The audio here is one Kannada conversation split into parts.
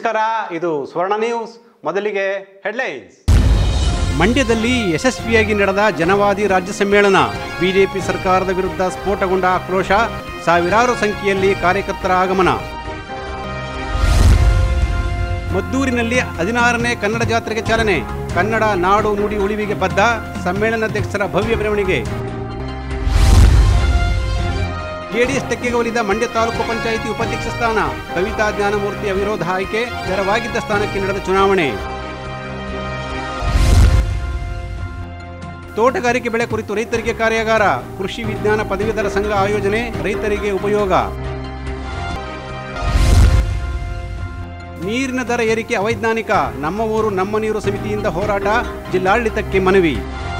ನಮಸ್ಕಾರ ಇದು ಸ್ವರ್ಣ ನ್ಯೂಸ್ ಮೊದಲಿಗೆ ಹೆಡ್ಲೈನ್ಸ್ ಮಂಡ್ಯದಲ್ಲಿ ಯಶಸ್ವಿಯಾಗಿ ನಡೆದ ಜನವಾದಿ ರಾಜ್ಯ ಸಮ್ಮೇಳನ ಬಿಜೆಪಿ ಸರ್ಕಾರದ ವಿರುದ್ಧ ಸ್ಫೋಟಗೊಂಡ ಆಕ್ರೋಶ ಸಾವಿರಾರು ಸಂಖ್ಯೆಯಲ್ಲಿ ಕಾರ್ಯಕರ್ತರ ಆಗಮನ ಮದ್ದೂರಿನಲ್ಲಿ ಹದಿನಾರನೇ ಕನ್ನಡ ಜಾತ್ರೆಗೆ ಚಾಲನೆ ಕನ್ನಡ ನಾಡು ನುಡಿ ಉಳಿವಿಗೆ ಬದ್ಧ ಸಮ್ಮೇಳನಾಧ್ಯಕ್ಷರ ಭವ್ಯ ಮೆರವಣಿಗೆ ಜೆಡಿಎಸ್ ತೆಕ್ಕೆಗೆ ಒಲಿದ ಮಂಡ್ಯ ತಾಲೂಕು ಪಂಚಾಯಿತಿ ಉಪಾಧ್ಯಕ್ಷ ಸ್ಥಾನ ಕವಿತಾ ಜ್ಞಾನಮೂರ್ತಿ ಅವಿರೋಧ ಆಯ್ಕೆ ತೆರವಾಗಿದ್ದ ಸ್ಥಾನಕ್ಕೆ ನಡೆದ ಚುನಾವಣೆ ತೋಟಗಾರಿಕೆ ಬೆಳೆ ಕುರಿತು ರೈತರಿಗೆ ಕಾರ್ಯಾಗಾರ ಕೃಷಿ ವಿಜ್ಞಾನ ಪದವೀಧರ ಸಂಘ ಆಯೋಜನೆ ರೈತರಿಗೆ ಉಪಯೋಗ ನೀರಿನ ದರ ಏರಿಕೆ ಅವೈಜ್ಞಾನಿಕ ನಮ್ಮ ಊರು ನಮ್ಮ ನೀರು ಸಮಿತಿಯಿಂದ ಹೋರಾಟ ಜಿಲ್ಲಾಡಳಿತಕ್ಕೆ ಮನವಿ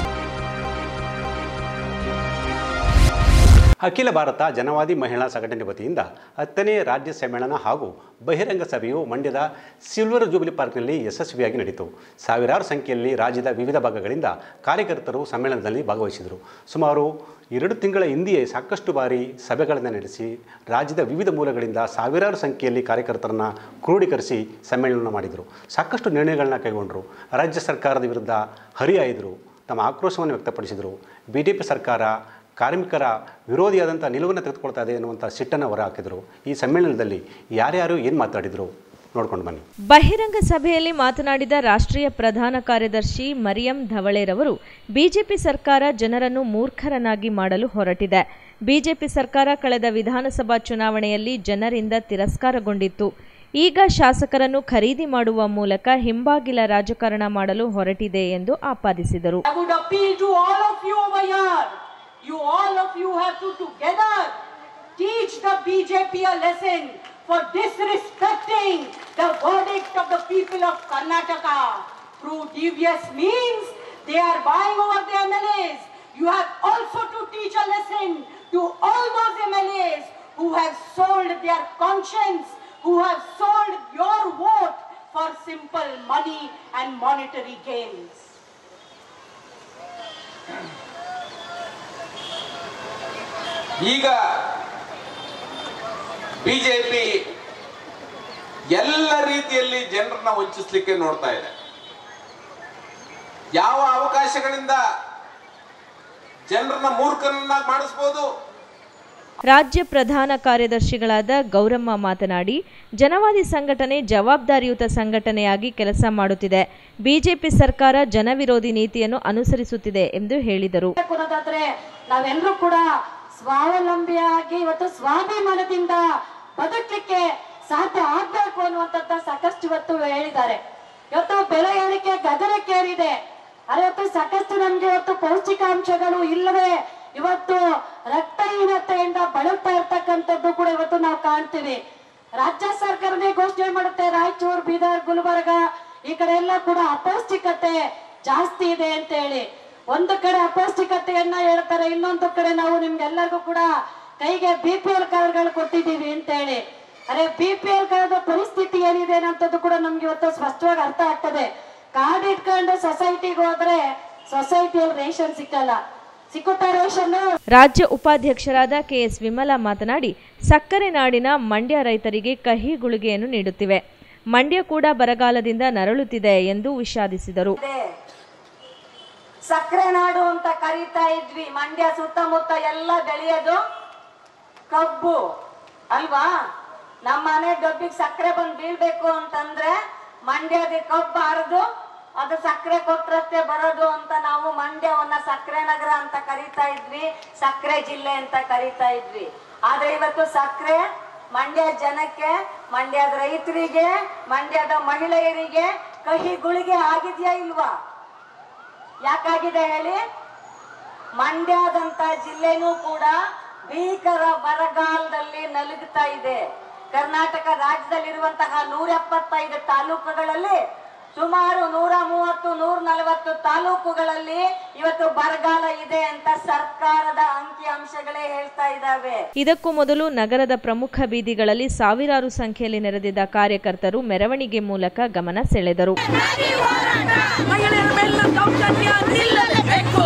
ಅಖಿಲ ಭಾರತ ಜನವಾದಿ ಮಹಿಳಾ ಸಂಘಟನೆ ವತಿಯಿಂದ ಹತ್ತನೇ ರಾಜ್ಯ ಸಮ್ಮೇಳನ ಹಾಗೂ ಬಹಿರಂಗ ಸಭೆಯು ಮಂಡ್ಯದ ಸಿಲ್ವರ್ ಜೂಬಿಲಿ ಪಾರ್ಕ್ನಲ್ಲಿ ಯಶಸ್ವಿಯಾಗಿ ನಡೆಯಿತು ಸಾವಿರಾರು ಸಂಖ್ಯೆಯಲ್ಲಿ ರಾಜ್ಯದ ವಿವಿಧ ಭಾಗಗಳಿಂದ ಕಾರ್ಯಕರ್ತರು ಸಮ್ಮೇಳನದಲ್ಲಿ ಭಾಗವಹಿಸಿದರು ಸುಮಾರು ಎರಡು ತಿಂಗಳ ಹಿಂದೆಯೇ ಸಾಕಷ್ಟು ಬಾರಿ ಸಭೆಗಳನ್ನು ನಡೆಸಿ ರಾಜ್ಯದ ವಿವಿಧ ಮೂಲಗಳಿಂದ ಸಾವಿರಾರು ಸಂಖ್ಯೆಯಲ್ಲಿ ಕಾರ್ಯಕರ್ತರನ್ನು ಕ್ರೋಢೀಕರಿಸಿ ಸಮ್ಮೇಳನ ಮಾಡಿದರು ಸಾಕಷ್ಟು ನಿರ್ಣಯಗಳನ್ನ ಕೈಗೊಂಡರು ರಾಜ್ಯ ಸರ್ಕಾರದ ವಿರುದ್ಧ ಹರಿಹಾಯ್ದರು ತಮ್ಮ ಆಕ್ರೋಶವನ್ನು ವ್ಯಕ್ತಪಡಿಸಿದರು ಬಿ ಜೆ ಪಿ ಸರ್ಕಾರ ಕಾರ್ಮಿಕರ ವಿರೋಧಿಯಾದಂಥ ನಿಲುವನ್ನು ತೆಗೆದುಕೊಳ್ತಾ ಇದೆ ಎನ್ನುವಂಥ ಸಿಟ್ಟನ್ನು ಹೊರಹಾಕಿದರು ಈ ಸಮ್ಮೇಳನದಲ್ಲಿ ಯಾರ್ಯಾರು ಏನು ಮಾತಾಡಿದರು ನೋಡ್ಕೊಂಡು ಬನ್ನಿ ಬಹಿರಂಗ ಸಭೆಯಲ್ಲಿ ಮಾತನಾಡಿದ ರಾಷ್ಟ್ರೀಯ ಪ್ರಧಾನ ಕಾರ್ಯದರ್ಶಿ ಮರಿಯಂ ಧವಳೇರವರು ಬಿಜೆಪಿ ಸರ್ಕಾರ ಜನರನ್ನು ಮೂರ್ಖರನ್ನಾಗಿ ಮಾಡಲು ಹೊರಟಿದೆ ಬಿಜೆಪಿ ಸರ್ಕಾರ ಕಳೆದ ವಿಧಾನಸಭಾ ಚುನಾವಣೆಯಲ್ಲಿ ಜನರಿಂದ ತಿರಸ್ಕಾರಗೊಂಡಿತ್ತು ಈಗ ಶಾಸಕರನ್ನು ಖರೀದಿ ಮಾಡುವ ಮೂಲಕ ಹಿಂಬಾಗಿಲ ರಾಜಕಾರಣ ಮಾಡಲು ಹೊರಟಿದೆ ಎಂದು ಆಪಾದಿಸಿದರು I would appeal to all of you over here. You all of you have to together teach the BJP a lesson for disrespecting the verdict of the people of Karnataka. Through devious means, they are buying over the MLAs. You have also to teach a lesson to all those MLAs who have sold their conscience, who have sold your vote for simple money and monetary gains. ಈಗ ಬಿಜೆಪಿ ಎಲ್ಲ ರೀತಿಯಲ್ಲಿ ಜನರನ್ನ ವಂಚಿಸ್ಲಿಕ್ಕೆ ನೋಡ್ತಾ ಇದೆ ಯಾವ ಅವಕಾಶಗಳಿಂದ ಜನರನ್ನ ಮೂರ್ಖರನ್ನಾಗಿ ಮಾಡಿಸ್ಬೋದು ರಾಜ್ಯ ಪ್ರಧಾನ ಕಾರ್ಯದರ್ಶಿಗಳಾದ ಗೌರಮ್ಮ ಮಾತನಾಡಿ ಜನವಾದಿ ಸಂಘಟನೆ ಜವಾಬ್ದಾರಿಯುತ ಸಂಘಟನೆಯಾಗಿ ಕೆಲಸ ಮಾಡುತ್ತಿದೆ ಬಿಜೆಪಿ ಸರ್ಕಾರ ಜನವಿರೋಧಿ ನೀತಿಯನ್ನು ಅನುಸರಿಸುತ್ತಿದೆ ಎಂದು ಹೇಳಿದರು ಬೇಕು ಅನ್ನೋದಾದ್ರೆ ನಾವೆಲ್ಲರೂ ಕೂಡ ಸ್ವಾವಲಂಬಿಯಾಗಿ ಇವತ್ತು ಸ್ವಾಭಿಮಾನದಿಂದ ಬದುಕಲಿಕ್ಕೆ ಸಾಧ್ಯ ಆಗ್ಬೇಕು ಅನ್ನುವಂಥದ್ದ ಸಾಕಷ್ಟು ಇವತ್ತು ಹೇಳಿದ್ದಾರೆ ಇವತ್ತು ಬೆಲೆ ಏರಿಕೆ ಗಗನಕ್ಕೇರಿದೆ ಆದ್ರೆ ಇವತ್ತು ಸಾಕಷ್ಟು ನಮ್ಗೆ ಇವತ್ತು ಪೌಷ್ಟಿಕಾಂಶಗಳು ಇಲ್ಲವೇ ಇವತ್ತು ರಕ್ತಹೀನತೆಯಿಂದ ಬಳಲ್ತಾ ಇರ್ತಕ್ಕಂಥದ್ದು ಕೂಡ ಇವತ್ತು ನಾವು ಕಾಣ್ತೀವಿ ರಾಜ್ಯ ಸರ್ಕಾರನೇ ಘೋಷಣೆ ಮಾಡುತ್ತೆ ರಾಯಚೂರು ಬೀದರ್ ಗುಲ್ಬರ್ಗ ಈ ಕಡೆ ಎಲ್ಲ ಕೂಡ ಅಪೌಷ್ಟಿಕತೆ ಜಾಸ್ತಿ ಇದೆ ಅಂತ ಹೇಳಿ ಒಂದು ಕಡೆ ಅಪೌಷ್ಟಿಕತೆಯನ್ನ ಹೇಳ್ತಾರೆ ಇನ್ನೊಂದು ಕಡೆ ನಾವು ನಿಮ್ಗೆಲ್ಲರಿಗೂ ಕೂಡ ಕೈಗೆ ಬಿ ಪಿ ಎಲ್ ಕಾರ್ಡ್ಗಳು ಕೊಟ್ಟಿದ್ದೀವಿ ಅಂತ ಹೇಳಿ ಅರೆ ಬಿ ಪಿ ಎಲ್ ಕಾರ್ಡ್ ಪರಿಸ್ಥಿತಿ ಏನಿದೆ ಅನ್ನೋಂಥದ್ದು ಕೂಡ ನಮ್ಗೆ ಇವತ್ತು ಸ್ಪಷ್ಟವಾಗಿ ಅರ್ಥ ಆಗ್ತದೆ ಕಾರ್ಡ್ ಇಟ್ಕೊಂಡು ಸೊಸೈಟಿಗೆ ಹೋದ್ರೆ ಸೊಸೈಟಿಯಲ್ಲಿ ರೇಷನ್ ಸಿಕ್ಕಲ್ಲ ಸಿಕ್ಕುತ್ತಾ ರೇಷನ್ ರಾಜ್ಯ ಉಪಾಧ್ಯಕ್ಷರಾದ ಕೆಎಸ್ ವಿಮಲಾ ಮಾತನಾಡಿ ಸಕ್ಕರೆ ನಾಡಿನ ಮಂಡ್ಯ ರೈತರಿಗೆ ಕಹಿ ಗುಳಿಗೆಯನ್ನು ನೀಡುತ್ತಿವೆ ಮಂಡ್ಯ ಕೂಡ ಬರಗಾಲದಿಂದ ನರಳುತ್ತಿದೆ ಎಂದು ವಿಷಾದಿಸಿದರು ಇದೆ ಸಕ್ಕರೆ ನಾಡು ಅಂತ ಕರೀತಾ ಇದ್ವಿ ಮಂಡ್ಯ ಸುತ್ತಮುತ್ತ ಎಲ್ಲ ಬೆಳೆಯೋದು ಕಬ್ಬು ಅಲ್ವಾ ನಮ್ಮ ಮನೆ ಡಬ್ಬಿಗೆ ಸಕ್ಕರೆ ಬಂದು ಬೀಳ್ಬೇಕು ಅಂತಂದ್ರೆ ಮಂಡ್ಯದ ಕಬ್ಬು ಹರಿದು ಅದು ಸಕ್ಕರೆ ಕೊಟ್ರಷ್ಟೇ ಬರೋದು ಅಂತ ನಾವು ಮಂಡ್ಯವನ್ನ ಸಕ್ಕರೆ ನಗರ ಅಂತ ಕರೀತಾ ಇದ್ವಿ ಸಕ್ಕರೆ ಜಿಲ್ಲೆ ಅಂತ ಕರೀತಾ ಇದ್ವಿ ಆದ್ರೆ ಇವತ್ತು ಸಕ್ಕರೆ ಮಂಡ್ಯ ಜನಕ್ಕೆ ಮಂಡ್ಯದ ರೈತರಿಗೆ ಮಂಡ್ಯದ ಮಹಿಳೆಯರಿಗೆ ಕಹಿ ಗುಳಿಗೆ ಆಗಿದ್ಯಾ ಇಲ್ವಾ ಯಾಕಾಗಿದೆ ಹೇಳಿ ಮಂಡ್ಯದಂತ ಜಿಲ್ಲೆನೂ ಕೂಡ ಭೀಕರ ಬರಗಾಲದಲ್ಲಿ ನಲುಗುತ್ತಾ ಇದೆ ಕರ್ನಾಟಕ ರಾಜ್ಯದಲ್ಲಿರುವಂತಹ ನೂರ ಎಪ್ಪತ್ತೈದು ತಾಲೂಕುಗಳಲ್ಲಿ ಸುಮಾರು ನೂರ ಮೂವತ್ತು ನೂರ ನಲವತ್ತು ತಾಲೂಕುಗಳಲ್ಲಿ ಇವತ್ತು ಬರಗಾಲ ಇದೆ ಅಂತ ಸರ್ಕಾರದ ಅಂಕಿ ಅಂಶಗಳೇ ಹೇಳ್ತಾ ಇದ್ದಾವೆ ಇದಕ್ಕೂ ಮೊದಲು ನಗರದ ಪ್ರಮುಖ ಬೀದಿಗಳಲ್ಲಿ ಸಾವಿರಾರು ಸಂಖ್ಯೆಯಲ್ಲಿ ನೆರೆದಿದ್ದ ಕಾರ್ಯಕರ್ತರು ಮೆರವಣಿಗೆ ಮೂಲಕ ಗಮನ ಸೆಳೆದರು ಮಹಿಳೆಯರ ಮೇಲಿನ ದೌರ್ಜನ್ಯ ನಿಲ್ಲಲೇಬೇಕು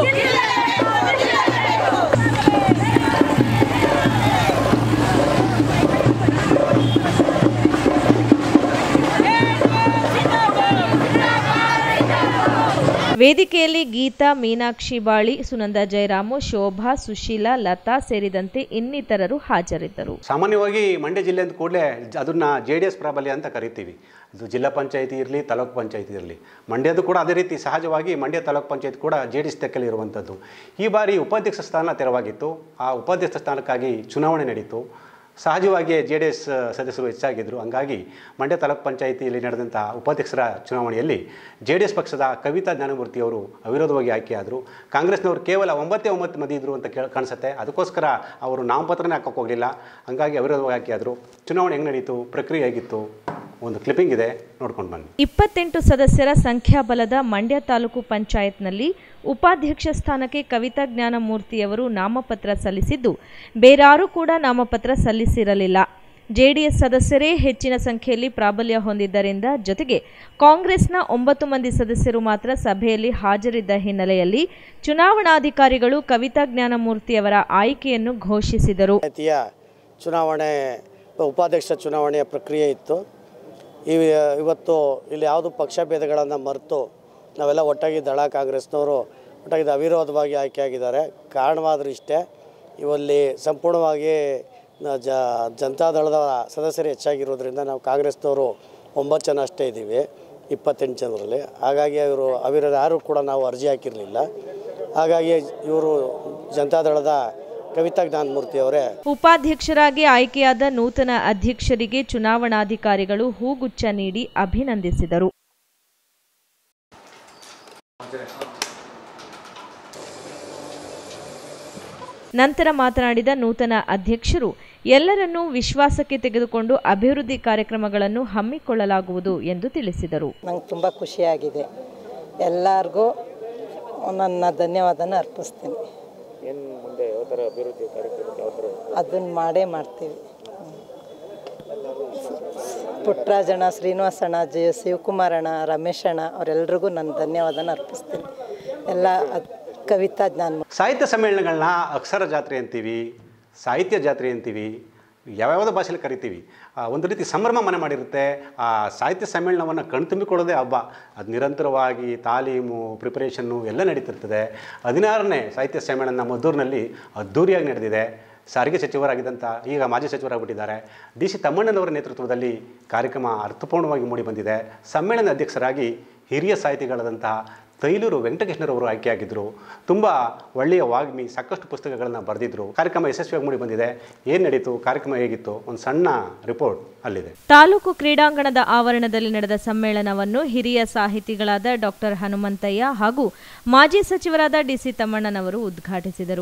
ವೇದಿಕೆಯಲ್ಲಿ ಗೀತಾ ಮೀನಾಕ್ಷಿ ಬಾಳಿ ಸುನಂದ ಜಯರಾಮು ಶೋಭಾ ಸುಶೀಲಾ ಲತಾ ಸೇರಿದಂತೆ ಇನ್ನಿತರರು ಹಾಜರಿದ್ದರು ಸಾಮಾನ್ಯವಾಗಿ ಮಂಡ್ಯ ಜಿಲ್ಲೆ ಅಂದ ಕೂಡಲೇ ಅದನ್ನು ಜೆ ಡಿ ಎಸ್ ಪ್ರಾಬಲ್ಯ ಅಂತ ಕರಿತೀವಿ ಇದು ಜಿಲ್ಲಾ ಪಂಚಾಯತಿ ಇರಲಿ ತಾಲೂಕು ಪಂಚಾಯತಿ ಇರಲಿ ಮಂಡ್ಯದು ಕೂಡ ಅದೇ ರೀತಿ ಸಹಜವಾಗಿ ಮಂಡ್ಯ ತಾಲೂಕು ಪಂಚಾಯತ್ ಕೂಡ ಜೆ ಡಿ ಎಸ್ ತೆಕ್ಕಲ್ಲಿ ಇರುವಂಥದ್ದು ಈ ಬಾರಿ ಉಪಾಧ್ಯಕ್ಷ ಸ್ಥಾನ ತೆರವಾಗಿತ್ತು ಆ ಉಪಾಧ್ಯಕ್ಷ ಸ್ಥಾನಕ್ಕಾಗಿ ಚುನಾವಣೆ ನಡೀತು ಸಹಜವಾಗಿಯೇ ಜೆ ಡಿ ಎಸ್ ಸದಸ್ಯರು ಹೆಚ್ಚಾಗಿದ್ದರು ಹಂಗಾಗಿ ಮಂಡ್ಯ ತಾಲೂಕು ಪಂಚಾಯಿತಿಯಲ್ಲಿ ನಡೆದಂಥ ಉಪಾಧ್ಯಕ್ಷರ ಚುನಾವಣೆಯಲ್ಲಿ ಜೆ ಡಿ ಎಸ್ ಪಕ್ಷದ ಕವಿತಾ ಜ್ಞಾನಮೂರ್ತಿ ಅವರು ಅವಿರೋಧವಾಗಿ ಆಯ್ಕೆಯಾದರು ಕಾಂಗ್ರೆಸ್ನವರು ಕೇವಲ ಒಂಬತ್ತೇ ಒಂಬತ್ತು ಮಂದಿ ಇದ್ದರು ಅಂತ ಕೇಳ ಕಾಣಿಸುತ್ತೆ ಅದಕ್ಕೋಸ್ಕರ ಅವರು ನಾಮಪತ್ರನೇ ಹಾಕೋಕೆ ಹೋಗಲಿಲ್ಲ ಹಂಗಾಗಿ ಅವಿರೋಧವಾಗಿ ಆಯ್ಕೆಯಾದರು ಚುನಾವಣೆ ಹೆಂಗೆ ನಡೀತು ಪ್ರಕ್ರಿಯೆ ಹೇಗಿತ್ತು ಒಂದು ಕ್ಲಿಪ್ಪಿಂಗ್ ಇದೆ ನೋಡ್ಕೊಂಡು ಬನ್ನಿ ಇಪ್ಪತ್ತೆಂಟು ಸದಸ್ಯರ ಸಂಖ್ಯಾಬಲದ ಮಂಡ್ಯ ತಾಲೂಕು ಪಂಚಾಯತ್ನಲ್ಲಿ ಉಪಾಧ್ಯಕ್ಷ ಸ್ಥಾನಕ್ಕೆ ಕವಿತಾ ಜ್ಞಾನಮೂರ್ತಿಯವರು ನಾಮಪತ್ರ ಸಲ್ಲಿಸಿದ್ದು ಬೇರಾರೂ ಕೂಡ ನಾಮಪತ್ರ ಸಲ್ಲಿಸಿರಲಿಲ್ಲ ಜೆಡಿಎಸ್ ಸದಸ್ಯರೇ ಹೆಚ್ಚಿನ ಸಂಖ್ಯೆಯಲ್ಲಿ ಪ್ರಾಬಲ್ಯ ಹೊಂದಿದ್ದರಿಂದ ಜೊತೆಗೆ ಕಾಂಗ್ರೆಸ್ನ ಒಂಬತ್ತು ಮಂದಿ ಸದಸ್ಯರು ಮಾತ್ರ ಸಭೆಯಲ್ಲಿ ಹಾಜರಿದ್ದ ಹಿನ್ನೆಲೆಯಲ್ಲಿ ಚುನಾವಣಾಧಿಕಾರಿಗಳು ಕವಿತಾ ಜ್ಞಾನಮೂರ್ತಿಯವರ ಆಯ್ಕೆಯನ್ನು ಘೋಷಿಸಿದರು ಪಂಚಾಯತಿಯ ಚುನಾವಣೆ ಉಪಾಧ್ಯಕ್ಷ ಚುನಾವಣೆಯ ಪ್ರಕ್ರಿಯೆ ಇತ್ತು ಈ ಇವತ್ತು ಇಲ್ಲಿ ಯಾವುದು ಪಕ್ಷಭೇದಗಳನ್ನು ಮರೆತು ನಾವೆಲ್ಲ ಒಟ್ಟಾಗಿ ದಳ ಕಾಂಗ್ರೆಸ್ನವರು ಒಟ್ಟಾಗಿ ಅವಿರೋಧವಾಗಿ ಆಯ್ಕೆಯಾಗಿದ್ದಾರೆ ಕಾರಣವಾದರೂ ಇಷ್ಟೇ ಇವಲ್ಲಿ ಸಂಪೂರ್ಣವಾಗಿ ನ- ಜ ಜನತಾದಳದ ಸದಸ್ಯರು ಹೆಚ್ಚಾಗಿರೋದ್ರಿಂದ ನಾವು ಕಾಂಗ್ರೆಸ್ನವರು ಒಂಬತ್ತು ಜನ ಅಷ್ಟೇ ಇದ್ದೀವಿ ಇಪ್ಪತ್ತೆಂಟು ಜನರಲ್ಲಿ ಹಾಗಾಗಿ ಇವರು ಅವಿರೋಧ ಯಾರೂ ಕೂಡ ನಾವು ಅರ್ಜಿ ಹಾಕಿರಲಿಲ್ಲ ಹಾಗಾಗಿ ಇವರು ಜನತಾದಳದ ಕವಿತಾ ಜ್ಞಾನಮೂರ್ತಿ ಅವರೇ ಉಪಾಧ್ಯಕ್ಷರಾಗಿ ಆಯ್ಕೆಯಾದ ನೂತನ ಅಧ್ಯಕ್ಷರಿಗೆ ಚುನಾವಣಾಧಿಕಾರಿಗಳು ಹೂಗುಚ್ಛ ನೀಡಿ ಅಭಿನಂದಿಸಿದರು ನಂತರ ಮಾತನಾಡಿದ ನೂತನ ಅಧ್ಯಕ್ಷರು ಎಲ್ಲರನ್ನೂ ವಿಶ್ವಾಸಕ್ಕೆ ತೆಗೆದುಕೊಂಡು ಅಭಿವೃದ್ಧಿ ಕಾರ್ಯಕ್ರಮಗಳನ್ನು ಹಮ್ಮಿಕೊಳ್ಳಲಾಗುವುದು ಎಂದು ತಿಳಿಸಿದರು ನಂಗೆ ತುಂಬ ಖುಷಿಯಾಗಿದೆ ಎಲ್ಲರಿಗೂ ನನ್ನ ಧನ್ಯವಾದನ ಅರ್ಪಿಸ್ತೀನಿ ಅದನ್ನು ಮಾಡೇ ಮಾಡ್ತೀವಿ ಪುಟ್ಟರಾಜಣ್ಣ ಶ್ರೀನಿವಾಸಣ್ಣ ಜೆ ಶಿವಕುಮಾರಣ್ಣ ರಮೇಶಣ್ಣ ಅವರೆಲ್ರಿಗೂ ನನ್ನ ಧನ್ಯವಾದನ ಅರ್ಪಿಸ್ತೀನಿ ಎಲ್ಲ ಅದ್- ಕವಿತಾ ಜ್ಞಾನ ಸಾಹಿತ್ಯ ಸಮ್ಮೇಳನಗಳನ್ನ ಅಕ್ಷರ ಜಾತ್ರೆ ಅಂತೀವಿ ಸಾಹಿತ್ಯ ಜಾತ್ರೆ ಅಂತೀವಿ ಯಾವ್ಯಾವುದೋ ಭಾಷೆಯಲ್ಲಿ ಕರಿತೀವಿ ಆ, ಒಂದು ರೀತಿ ಸಂಭ್ರಮ ಮನೆ ಮಾಡಿರುತ್ತೆ ಆ ಸಾಹಿತ್ಯ ಸಮ್ಮೇಳನವನ್ನು ಕಣ್ತುಂಬಿಕೊಳ್ಳೋದೇ ಹಬ್ಬ ಅದು ನಿರಂತರವಾಗಿ ತಾಲೀಮು ಪ್ರಿಪರೇಷನ್ನು ಎಲ್ಲ ನಡೀತಿರ್ತದೆ ಹದಿನಾರನೇ ಸಾಹಿತ್ಯ ಸಮ್ಮೇಳನ ಮದ್ದೂರಿನಲ್ಲಿ ಅದ್ಧೂರಿಯಾಗಿ ನಡೆದಿದೆ ಸಾರಿಗೆ ಸಚಿವರಾಗಿದ್ದಂಥ ಈಗ ಮಾಜಿ ಸಚಿವರಾಗ್ಬಿಟ್ಟಿದ್ದಾರೆ ಡಿ ಸಿ ತಮ್ಮಣ್ಣನವರ ನೇತೃತ್ವದಲ್ಲಿ ಕಾರ್ಯಕ್ರಮ ಅರ್ಥಪೂರ್ಣವಾಗಿ ಮೂಡಿಬಂದಿದೆ ಸಮ್ಮೇಳನ ಅಧ್ಯಕ್ಷರಾಗಿ ಹಿರಿಯ ಸಾಹಿತಿಗಳಾದಂತಹ ತೈಲೂರು ವೆಂಕಟಕೃಷ್ಣರವರು ಆಯ್ಕೆಯಾಗಿದ್ದರು ತುಂಬ ಒಳ್ಳೆಯ ವಾಗ್ಮಿ ಸಾಕಷ್ಟು ಪುಸ್ತಕಗಳನ್ನು ಬರೆದಿದ್ದರು ಕಾರ್ಯಕ್ರಮ ಯಶಸ್ವಿಯಾಗಿ ಮೂಡಿ ಬಂದಿದೆ ಏನು ನಡೀತು ಕಾರ್ಯಕ್ರಮ ಹೇಗಿತ್ತು ಒಂದು ಸಣ್ಣ ರಿಪೋರ್ಟ್ ಅಲ್ಲಿದೆ ತಾಲೂಕು ಕ್ರೀಡಾಂಗಣದ ಆವರಣದಲ್ಲಿ ನಡೆದ ಸಮ್ಮೇಳನವನ್ನು ಹಿರಿಯ ಸಾಹಿತಿಗಳಾದ ಡಾಕ್ಟರ್ ಹನುಮಂತಯ್ಯ ಹಾಗೂ ಮಾಜಿ ಸಚಿವರಾದ ಡಿಸಿ ತಮ್ಮಣ್ಣನವರು ಉದ್ಘಾಟಿಸಿದರು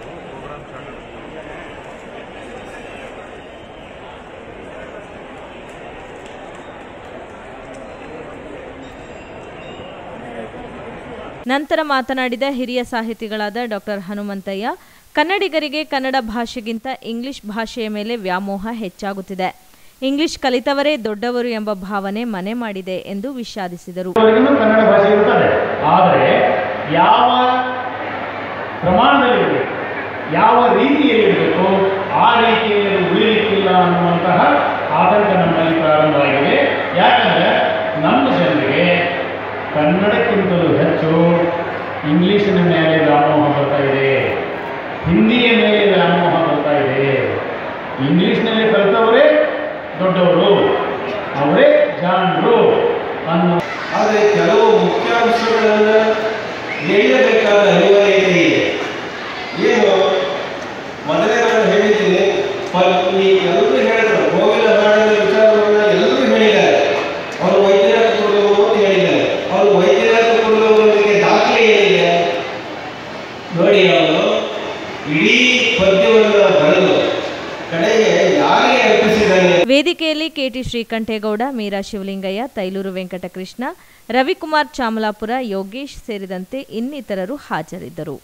ನಂತರ ಮಾತನಾಡಿದ ಹಿರಿಯ ಸಾಹಿತಿಗಳಾದ ಡಾಕ್ಟರ್ ಹನುಮಂತಯ್ಯ ಕನ್ನಡಿಗರಿಗೆ ಕನ್ನಡ ಭಾಷೆಗಿಂತ ಇಂಗ್ಲಿಷ್ ಭಾಷೆಯ ಮೇಲೆ ವ್ಯಾಮೋಹ ಹೆಚ್ಚಾಗುತ್ತಿದೆ ಇಂಗ್ಲಿಷ್ ಕಲಿತವರೇ ದೊಡ್ಡವರು ಎಂಬ ಭಾವನೆ ಮನೆ ಮಾಡಿದೆ ಎಂದು ವಿಷಾದಿಸಿದರು ಅವರಿಗೂ ಕನ್ನಡ ಭಾಷೆ ಇರ್ತದೆ ಆದರೆ ಯಾವ ಪ್ರಮಾಣದಲ್ಲಿರಬೇಕು ಯಾವ ರೀತಿಯಲ್ಲಿರಬೇಕು ಆ ರೀತಿಯಲ್ಲಿ ಅದು ಉಳಿಲಿಕ್ಕಿಲ್ಲ ಅನ್ನುವಂತಹ ಆತಂಕ ನಮ್ಮಲ್ಲಿ ಪ್ರಾರಂಭವಾಗಿದೆ ಯಾಕಂದರೆ ನಮ್ಮ ಜನರಿಗೆ ಕನ್ನಡಕ್ಕಿಂತಲೂ ಹೆಚ್ಚು ಇಂಗ್ಲೀಷಿನ ಮೇಲೆ ವ್ಯಾಮೋಹ ಬರ್ತಾ ಇದೆ ಹಿಂದಿಯ ಮೇಲೆ ವ್ಯಾಮೋಹ ಬರ್ತಾ ಇದೆ ಇಂಗ್ಲೀಷ್ನಲ್ಲಿ ಕಲಿತವರೇ ದೊಡ್ಡವರು ಅವರೇ ಜಾಣರು ಅನ್ನೋ ಆದರೆ ಕೆಲವು ಮುಖ್ಯಾಂಶಗಳನ್ನು ಹೇಳಬೇಕಾದ ಅನಿವಾರ್ಯತೆ ಇದೆ ಏನು ಮೊದಲೇ ನಾನು ಹೇಳಿದ್ದೀನಿ ಪ- ಈ ಎಲ್ಲರೂ ಹೇಳಿದ್ರು ಗೋವಿನ ಹಾಡಿನ ವಿಚಾರವನ್ನು ಎಲ್ಲರೂ ಹೇಳಿದ್ದಾರೆ ಅವರು ವೈದ್ಯನಾಥ ಕುರುಡವರು ಅಂತ ಹೇಳಿದ್ದಾರೆ ಅವರು ವೈದ್ಯನಾಥ ಕುರುಡವರೊಂದಿಗೆ ದಾಖಲೆ ಏನಿದೆ ನೋಡಿ ಅವನು ಇಡೀ ಪದ್ಯವನ್ನು ಬರೆದು ಕಡೆಗೆ ಯಾರಿಗೆ ಅರ್ಪಿಸಿದ್ದಾನೆ ವೇದಿಕೆಯಲ್ಲಿ ಕೆಟಿ ಶ್ರೀಕಂಠೇಗೌಡ ಮೀರಾ ಶಿವಲಿಂಗಯ್ಯ ತೈಲೂರು ವೆಂಕಟಕೃಷ್ಣ ರವಿಕುಮಾರ್ ಚಾಮಲಾಪುರ ಯೋಗೇಶ್ ಸೇರಿದಂತೆ ಇನ್ನಿತರರು ಹಾಜರಿದ್ದರು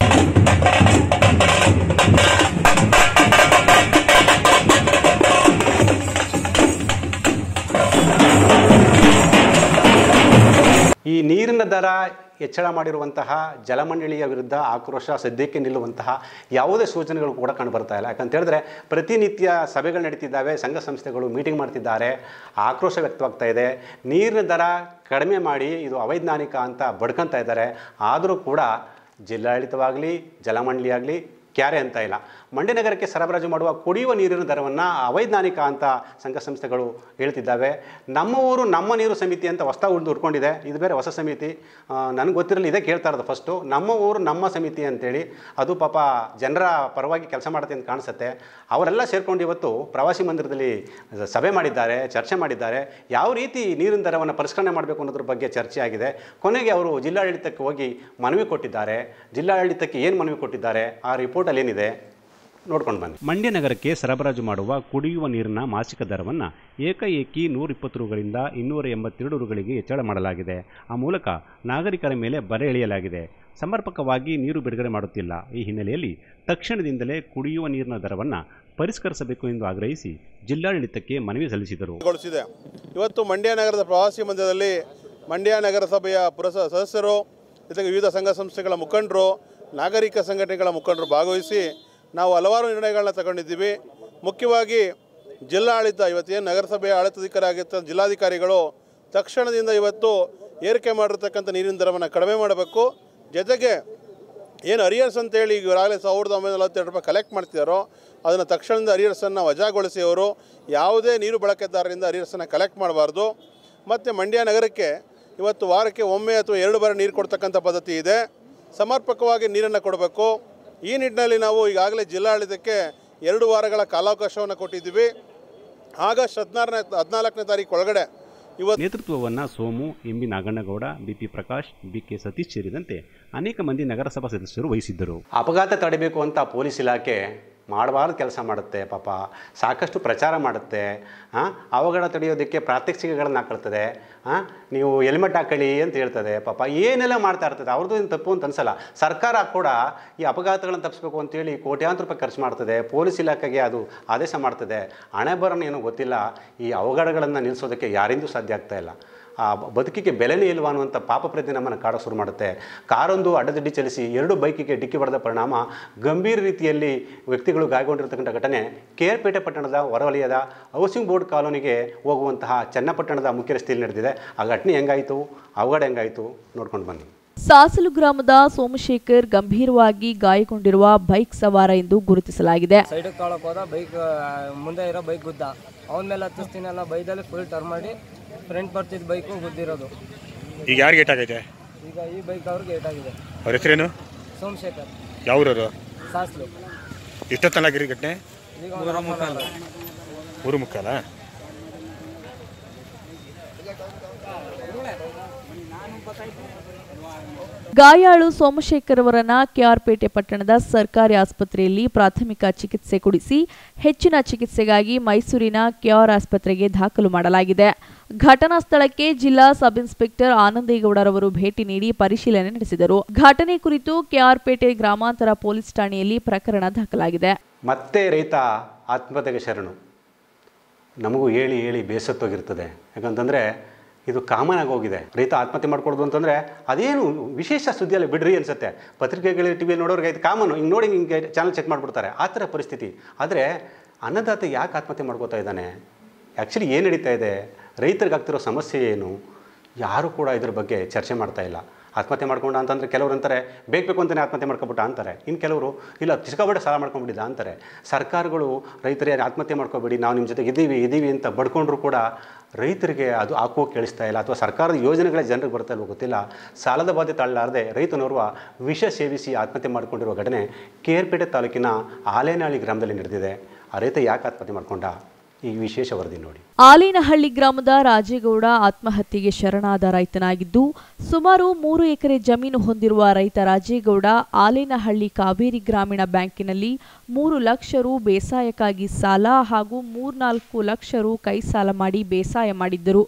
ಈ ನೀರಿನ ದರ ಹೆಚ್ಚಳ ಮಾಡಿರುವಂತಹ ಜಲಮಂಡಳಿಯ ವಿರುದ್ಧ ಆಕ್ರೋಶ ಸದ್ಯಕ್ಕೆ ನಿಲ್ಲುವಂತಹ ಯಾವುದೇ ಸೂಚನೆಗಳು ಕೂಡ ಕಂಡು ಬರ್ತಾ ಇಲ್ಲ ಯಾಕಂತ ಹೇಳಿದ್ರೆ ಪ್ರತಿನಿತ್ಯ ಸಭೆಗಳು ನಡೀತಿದ್ದಾವೆ ಸಂಘ ಸಂಸ್ಥೆಗಳು ಮೀಟಿಂಗ್ ಮಾಡ್ತಿದ್ದಾರೆ ಆಕ್ರೋಶ ವ್ಯಕ್ತವಾಗ್ತಾ ಇದೆ ನೀರಿನ ದರ ಕಡಿಮೆ ಮಾಡಿ ಇದು ಅವೈಜ್ಞಾನಿಕ ಅಂತ ಬಡ್ಕೊತಾ ಇದ್ದಾರೆ ಆದರೂ ಕೂಡ ಜಿಲ್ಲಾಡಳಿತವಾಗಲಿ ಜಲಮಂಡಳಿ ಆಗಲಿ ಕ್ಯಾರೆ ಅಂತ ಇಲ್ಲ ಮಂಡ್ಯ ನಗರಕ್ಕೆ ಸರಬರಾಜು ಮಾಡುವ ಕುಡಿಯುವ ನೀರಿನ ದರವನ್ನು ಅವೈಜ್ಞಾನಿಕ ಅಂತ ಸಂಘ ಸಂಸ್ಥೆಗಳು ಹೇಳ್ತಿದ್ದಾವೆ ನಮ್ಮ ಊರು ನಮ್ಮ ನೀರು ಸಮಿತಿ ಅಂತ ಹೊಸ ಉಳಿದು ಉಟ್ಕೊಂಡಿದೆ ಇದು ಬೇರೆ ಹೊಸ ಸಮಿತಿ ನನಗೆ ಗೊತ್ತಿರಲಿ ಇದೇ ಕೇಳ್ತಾ ಇರೋದು ಫಸ್ಟು ನಮ್ಮ ಊರು ನಮ್ಮ ಸಮಿತಿ ಅಂತೇಳಿ ಅದು ಪಾಪ ಜನರ ಪರವಾಗಿ ಕೆಲಸ ಮಾಡುತ್ತೆ ಅಂತ ಕಾಣಿಸುತ್ತೆ ಅವರೆಲ್ಲ ಸೇರ್ಕೊಂಡು ಇವತ್ತು ಪ್ರವಾಸಿ ಮಂದಿರದಲ್ಲಿ ಸಭೆ ಮಾಡಿದ್ದಾರೆ ಚರ್ಚೆ ಮಾಡಿದ್ದಾರೆ ಯಾವ ರೀತಿ ನೀರಿನ ದರವನ್ನು ಪರಿಷ್ಕರಣೆ ಮಾಡಬೇಕು ಅನ್ನೋದ್ರ ಬಗ್ಗೆ ಚರ್ಚೆ ಆಗಿದೆ ಕೊನೆಗೆ ಅವರು ಜಿಲ್ಲಾಡಳಿತಕ್ಕೆ ಹೋಗಿ ಮನವಿ ಕೊಟ್ಟಿದ್ದಾರೆ ಜಿಲ್ಲಾಡಳಿತಕ್ಕೆ ಏನು ಮನವಿ ಕೊಟ್ಟಿದ್ದಾರೆ ಆ ರಿಪೋರ್ಟಲ್ಲಿ ಏನಿದೆ ನೋಡ್ಕೊಂಡು ಬನ್ನಿ ಮಂಡ್ಯ ನಗರಕ್ಕೆ ಸರಬರಾಜು ಮಾಡುವ ಕುಡಿಯುವ ನೀರಿನ ಮಾಸಿಕ ದರವನ್ನು ಏಕಾಏಕಿ ನೂರ ಇಪ್ಪತ್ತು ರುಗಳಿಂದ ಇನ್ನೂರ ಎಂಬತ್ತೆರಡು ರುಗಳಿಗೆ ಹೆಚ್ಚಳ ಮಾಡಲಾಗಿದೆ ಆ ಮೂಲಕ ನಾಗರಿಕರ ಮೇಲೆ ಬರೆ ಎಳೆಯಲಾಗಿದೆ ಸಮರ್ಪಕವಾಗಿ ನೀರು ಬಿಡುಗಡೆ ಮಾಡುತ್ತಿಲ್ಲ ಈ ಹಿನ್ನೆಲೆಯಲ್ಲಿ ತಕ್ಷಣದಿಂದಲೇ ಕುಡಿಯುವ ನೀರಿನ ದರವನ್ನು ಪರಿಷ್ಕರಿಸಬೇಕು ಎಂದು ಆಗ್ರಹಿಸಿ ಜಿಲ್ಲಾಡಳಿತಕ್ಕೆ ಮನವಿ ಸಲ್ಲಿಸಿದರು ಗೊಳಿಸಿದೆ ಇವತ್ತು ಮಂಡ್ಯ ನಗರದ ಪ್ರವಾಸಿ ಮಂದಿರದಲ್ಲಿ ಮಂಡ್ಯ ನಗರಸಭೆಯ ಪುರಸ ಸದಸ್ಯರು ಜೊತೆಗೆ ವಿವಿಧ ಸಂಘ ಸಂಸ್ಥೆಗಳ ಮುಖಂಡರು ನಾಗರಿಕ ಸಂಘಟನೆಗಳ ಮುಖಂಡರು ಭಾಗವಹಿಸಿ ನಾವು ಹಲವಾರು ನಿರ್ಣಯಗಳನ್ನ ತಗೊಂಡಿದ್ದೀವಿ ಮುಖ್ಯವಾಗಿ ಜಿಲ್ಲಾಡಳಿತ ಇವತ್ತೇನು ನಗರಸಭೆಯ ಆಡಳಿತಾಧಿಕಾರಿ ಜಿಲ್ಲಾಧಿಕಾರಿಗಳು ತಕ್ಷಣದಿಂದ ಇವತ್ತು ಏರಿಕೆ ಮಾಡಿರ್ತಕ್ಕಂಥ ನೀರಿನ ದರವನ್ನು ಕಡಿಮೆ ಮಾಡಬೇಕು ಜೊತೆಗೆ ಏನು ಅರಿಯರ್ಸ್ ಅಂತೇಳಿ ಈಗಾಗಲೇ ಸಾವಿರದ ಒಂಬೈನೂರ ನಲವತ್ತೆರಡು ರೂಪಾಯಿ ಕಲೆಕ್ಟ್ ಮಾಡ್ತಿದ್ದಾರೋ ಅದನ್ನು ತಕ್ಷಣದಿಂದ ಅರಿಯರ್ಸನ್ನು ವಜಾಗೊಳಿಸಿ ಅವರು ಯಾವುದೇ ನೀರು ಬಳಕೆದಾರರಿಂದ ಅರಿಯರ್ಸನ್ನು ಕಲೆಕ್ಟ್ ಮಾಡಬಾರ್ದು ಮತ್ತು ಮಂಡ್ಯ ನಗರಕ್ಕೆ ಇವತ್ತು ವಾರಕ್ಕೆ ಒಮ್ಮೆ ಅಥವಾ ಎರಡು ಬಾರಿ ನೀರು ಕೊಡ್ತಕ್ಕಂಥ ಪದ್ಧತಿ ಇದೆ ಸಮರ್ಪಕವಾಗಿ ನೀರನ್ನು ಕೊಡಬೇಕು ಈ ನಿಟ್ಟಿನಲ್ಲಿ ನಾವು ಈಗಾಗಲೇ ಜಿಲ್ಲಾಡಳಿತಕ್ಕೆ ಎರಡು ವಾರಗಳ ಕಾಲಾವಕಾಶವನ್ನು ಕೊಟ್ಟಿದ್ದೀವಿ ಆಗಸ್ಟ್ ಹದಿನಾರನೇ ಹದಿನಾಲ್ಕನೇ ತಾರೀಕು ಒಳಗಡೆ ಇವತ್ತು ನೇತೃತ್ವವನ್ನು Somu M B Naganagowda B P Prakash B K Satish ಸೇರಿದಂತೆ ಅನೇಕ ಮಂದಿ ನಗರಸಭಾ ಸದಸ್ಯರು ವಹಿಸಿದ್ದರು ಅಪಘಾತ ತಡೆಯಬೇಕು ಅಂತ ಪೊಲೀಸ್ ಇಲಾಖೆ ಮಾಡಬಾರ್ದು ಕೆಲಸ ಮಾಡುತ್ತೆ ಪಾಪ ಸಾಕಷ್ಟು ಪ್ರಚಾರ ಮಾಡುತ್ತೆ ಆ, ಅವಘಡ ತಡೆಯೋದಕ್ಕೆ ಪ್ರಾತ್ಯಕ್ಷಿಕೆಗಳನ್ನು ಹಾಕೊಳ್ತದೆ ಆ, ನೀವು ಹೆಲ್ಮೆಟ್ ಹಾಕೊಳ್ಳಿ ಅಂತ ಹೇಳ್ತದೆ ಪಾಪ ಏನೆಲ್ಲ ಮಾಡ್ತಾ ಇರ್ತದೆ ಅವ್ರದ್ದು ಏನು ತಪ್ಪು ಅಂತ ಅನ್ಸಲ್ಲ ಸರ್ಕಾರ ಕೂಡ ಈ ಅಪಘಾತಗಳನ್ನು ತಪ್ಪಿಸ್ಬೇಕು ಅಂತೇಳಿ ಕೋಟ್ಯಾಂತರ ರೂಪಾಯಿ ಖರ್ಚು ಮಾಡ್ತದೆ ಪೊಲೀಸ್ ಇಲಾಖೆಗೆ ಅದು ಆದೇಶ ಮಾಡ್ತದೆ ಹಣೆ ಬರೋಣ ಏನೋ ಗೊತ್ತಿಲ್ಲ ಈ ಅವಘಡಗಳನ್ನು ನಿಲ್ಲಿಸೋದಕ್ಕೆ ಯಾರಿಂದೂ ಸಾಧ್ಯ ಆಗ್ತಾ ಇಲ್ಲ ಆ ಬ- ಬದುಕಿಗೆ ಬೆಲೆನೇ ಇಲ್ವಾ ಅನ್ನುವಂಥ ಪಾಪ ಪ್ರಜ್ಞೆ ನಮ್ಮನ್ನು ಕಾಡೋ ಶುರು ಮಾಡುತ್ತೆ ಕಾರೊಂದು ಅಡ್ಡದಿಡ್ಡಿ ಚಲಿಸಿ ಎರಡು ಬೈಕಿಗೆ ಡಿಕ್ಕಿ ಹೊಡೆದ ಪರಿಣಾಮ ಗಂಭೀರ ರೀತಿಯಲ್ಲಿ ವ್ಯಕ್ತಿಗಳು ಗಾಯಗೊಂಡಿರತಕ್ಕಂಥ ಘಟನೆ ಕೇರ್ಪೇಟೆ ಪಟ್ಟಣದ ಹೊರವಲಯದ ಹೌಸಿಂಗ್ ಬೋರ್ಡ್ ಕಾಲೋನಿಗೆ ಹೋಗುವಂತಹ ಚನ್ನಪಟ್ಟಣದ ಮುಖ್ಯ ರಸ್ತೆಯಲ್ಲಿ ನಡೆದಿದೆ ಆ ಘಟನೆ ಹೆಂಗಾಯಿತು ಅವಘಡ ಹೆಂಗಾಯಿತು ನೋಡ್ಕೊಂಡು ಬನ್ನಿ ಸಾಸಲು ಗ್ರಾಮದ ಸೋಮಶೇಖರ್ ಗಂಭೀರವಾಗಿ ಗಾಯಗೊಂಡಿರುವ ಬೈಕ್ ಸವಾರ ಎಂದು ಗುರುತಿಸಲಾಗಿದೆ ಸೈಡಿಗೆ ತೊಗೊಳಕ್ ಹೋದ ಬೈಕ್ ಮುಂದೆ ಇರೋ ಬೈಕ್ ಗುದ್ದ ಅವನ ಮೇಲೆ ಹತ್ತಿಸ್ತೀನಿ ಅನ್ನೋ ಬೈದಲ್ಲಿ ಫುಲ್ ಟರ್ನ್ ಮಾಡಿ ಫ್ರಂಟ್ ಬರ್ತಿದ್ದ ಬೈಕು ಗುದ್ದಿರೋದು ಈಗ ಯಾರಿಗೆ ಏಟಾಗೈತೆ ಈಗ ಈ ಬೈಕ್ ಅವ್ರಿಗೆ ಏಟಾಗಿದೆ ಅವ್ರ ಹೆಸರೇನು ಸೋಮಶೇಖರ್ ಯಾವ್ರವರು ಸಾಸ್ಲು ಎಷ್ಟೊತ್ತನಾಗಿರಿ ಘಟನೆ ಈಗ ಅವ್ನು ಮುಖಾಲ. ಮೂರು ಮುಕ್ಕಾಲ ಗಾಯಾಳು ಸೋಮಶೇಖರ್ ಅವರನ್ನ ಕೆಆರ್ಪೇಟೆ ಪಟ್ಟಣದ ಸರ್ಕಾರಿ ಆಸ್ಪತ್ರೆಯಲ್ಲಿ ಪ್ರಾಥಮಿಕ ಚಿಕಿತ್ಸೆ ಕೊಡಿಸಿ ಹೆಚ್ಚಿನ ಚಿಕಿತ್ಸೆಗಾಗಿ ಮೈಸೂರಿನ ಕೆಆರ್ ಆಸ್ಪತ್ರೆಗೆ ದಾಖಲು ಮಾಡಲಾಗಿದೆ ಘಟನಾ ಸ್ಥಳಕ್ಕೆ ಜಿಲ್ಲಾ ಸಬ್ ಇನ್ಸ್ಪೆಕ್ಟರ್ ಆನಂದೇಗೌಡರವರು ಭೇಟಿ ನೀಡಿ ಪರಿಶೀಲನೆ ನಡೆಸಿದರು ಘಟನೆ ಕುರಿತು ಕೆಆರ್ಪೇಟೆ ಗ್ರಾಮಾಂತರ ಪೊಲೀಸ್ ಠಾಣೆಯಲ್ಲಿ ಪ್ರಕರಣ ದಾಖಲಾಗಿದೆ ಮತ್ತೆ ರೈತ ಆತ್ಮಹತ್ಯೆಗೆ ಶರಣು ನಮಗೂ ಹೇಳಿ ಹೇಳಿ ಬೇಸತ್ತೋಗಿರ್ತದೆ ಯಾಕಂತಂದರೆ ಇದು ಕಾಮನ್ ಆಗಿ ಹೋಗಿದೆ ರೈತ ಆತ್ಮಹತ್ಯೆ ಮಾಡ್ಕೊಡೋದು ಅಂತಂದರೆ ಅದೇನು ವಿಶೇಷ ಸುದ್ದಿಯಲ್ಲಿ ಬಿಡ್ರಿ ಅನ್ಸುತ್ತೆ ಪತ್ರಿಕೆಗಳು ಟಿ ವಿಯಲ್ಲಿ ನೋಡೋರಿಗೆ ಇದು ಕಾಮನ್ ಹಿಂಗೆ ನೋಡಿ ಹಿಂಗೆ ಚಾನಲ್ ಚೆಕ್ ಮಾಡಿಬಿಡ್ತಾರೆ ಆ ಥರ ಪರಿಸ್ಥಿತಿ ಆದರೆ ಅನ್ನದಾತ ಯಾಕೆ ಆತ್ಮಹತ್ಯೆ ಮಾಡ್ಕೋತಾ ಇದ್ದಾನೆ ಆ್ಯಕ್ಚುಲಿ ಏನು ನಡೀತಾ ಇದೆ ರೈತರಿಗೆ ಆಗ್ತಿರೋ ಸಮಸ್ಯೆ ಏನು ಯಾರೂ ಕೂಡ ಇದ್ರ ಬಗ್ಗೆ ಚರ್ಚೆ ಮಾಡ್ತಾ ಇಲ್ಲ ಆತ್ಮಹತ್ಯೆ ಮಾಡ್ಕೊಂಡ ಅಂತಂದರೆ ಕೆಲವರು ಅಂತಾರೆ ಬೇಕು ಬೇಕು ಅಂತಲೇ ಆತ್ಮಹತ್ಯೆ ಮಾಡ್ಕೊಬಿಟ್ಟ ಅಂತಾರೆ ಇನ್ನು ಕೆಲವರು ಇಲ್ಲ ಸಿಕ್ಕಾಬಿಟ್ಟೆ ಸಾಲ ಮಾಡ್ಕೊಂಡ್ಬಿಟ್ಟಿದ್ದ ಅಂತಾರೆ ಸರ್ಕಾರಗಳು ರೈತರೇ ಆತ್ಮಹತ್ಯೆ ಮಾಡ್ಕೋಬೇಡಿ ನಾವು ನಿಮ್ಮ ಜೊತೆಗೆ ಇದ್ದೀವಿ ಇದ್ದೀವಿ ಅಂತ ಬಡ್ಕೊಂಡ್ರು ಕೂಡ ರೈತರಿಗೆ ಅದು ಹಾಕೋ ಕೇಳಿಸ್ತಾ ಇಲ್ಲ ಅಥವಾ ಸರ್ಕಾರದ ಯೋಜನೆಗಳೇ ಜನರಿಗೆ ಬರ್ತಾ ಇಲ್ವೋ ಗೊತ್ತಿಲ್ಲ ಸಾಲದ ಬಾಧೆ ತಾಳಲಾರದೆ ರೈತನೋರ್ವ ವಿಷ ಸೇವಿಸಿ ಆತ್ಮಹತ್ಯೆ ಮಾಡಿಕೊಂಡಿರುವ ಘಟನೆ ಕೇರ್ಪೇಟೆ ತಾಲೂಕಿನ ಆಲೇನಹಳ್ಳಿ ಗ್ರಾಮದಲ್ಲಿ ನಡೆದಿದೆ ಆ ರೈತ ಯಾಕೆ ಆತ್ಮಹತ್ಯೆ ಮಾಡ್ಕೊಂಡ ಈ ವಿಶೇಷ ವರದಿ ನೋಡಿ ಆಲೇನಹಳ್ಳಿ ಗ್ರಾಮದ ರಾಜೇಗೌಡ ಆತ್ಮಹತ್ಯೆಗೆ ಶರಣಾದ ರೈತನಾಗಿದ್ದು ಸುಮಾರು ಮೂರು ಎಕರೆ ಜಮೀನು ಹೊಂದಿರುವ ರೈತ ರಾಜೇಗೌಡ ಆಲೇನಹಳ್ಳಿ ಕಾವೇರಿ ಗ್ರಾಮೀಣ ಬ್ಯಾಂಕಿನಲ್ಲಿ ಮೂರು ಲಕ್ಷ ರು ಬೇಸಾಯಕ್ಕಾಗಿ ಸಾಲ ಹಾಗೂ ಮೂರ್ನಾಲ್ಕು ಲಕ್ಷ ರು ಕೈ ಸಾಲ ಮಾಡಿ ಬೇಸಾಯ ಮಾಡಿದ್ದರು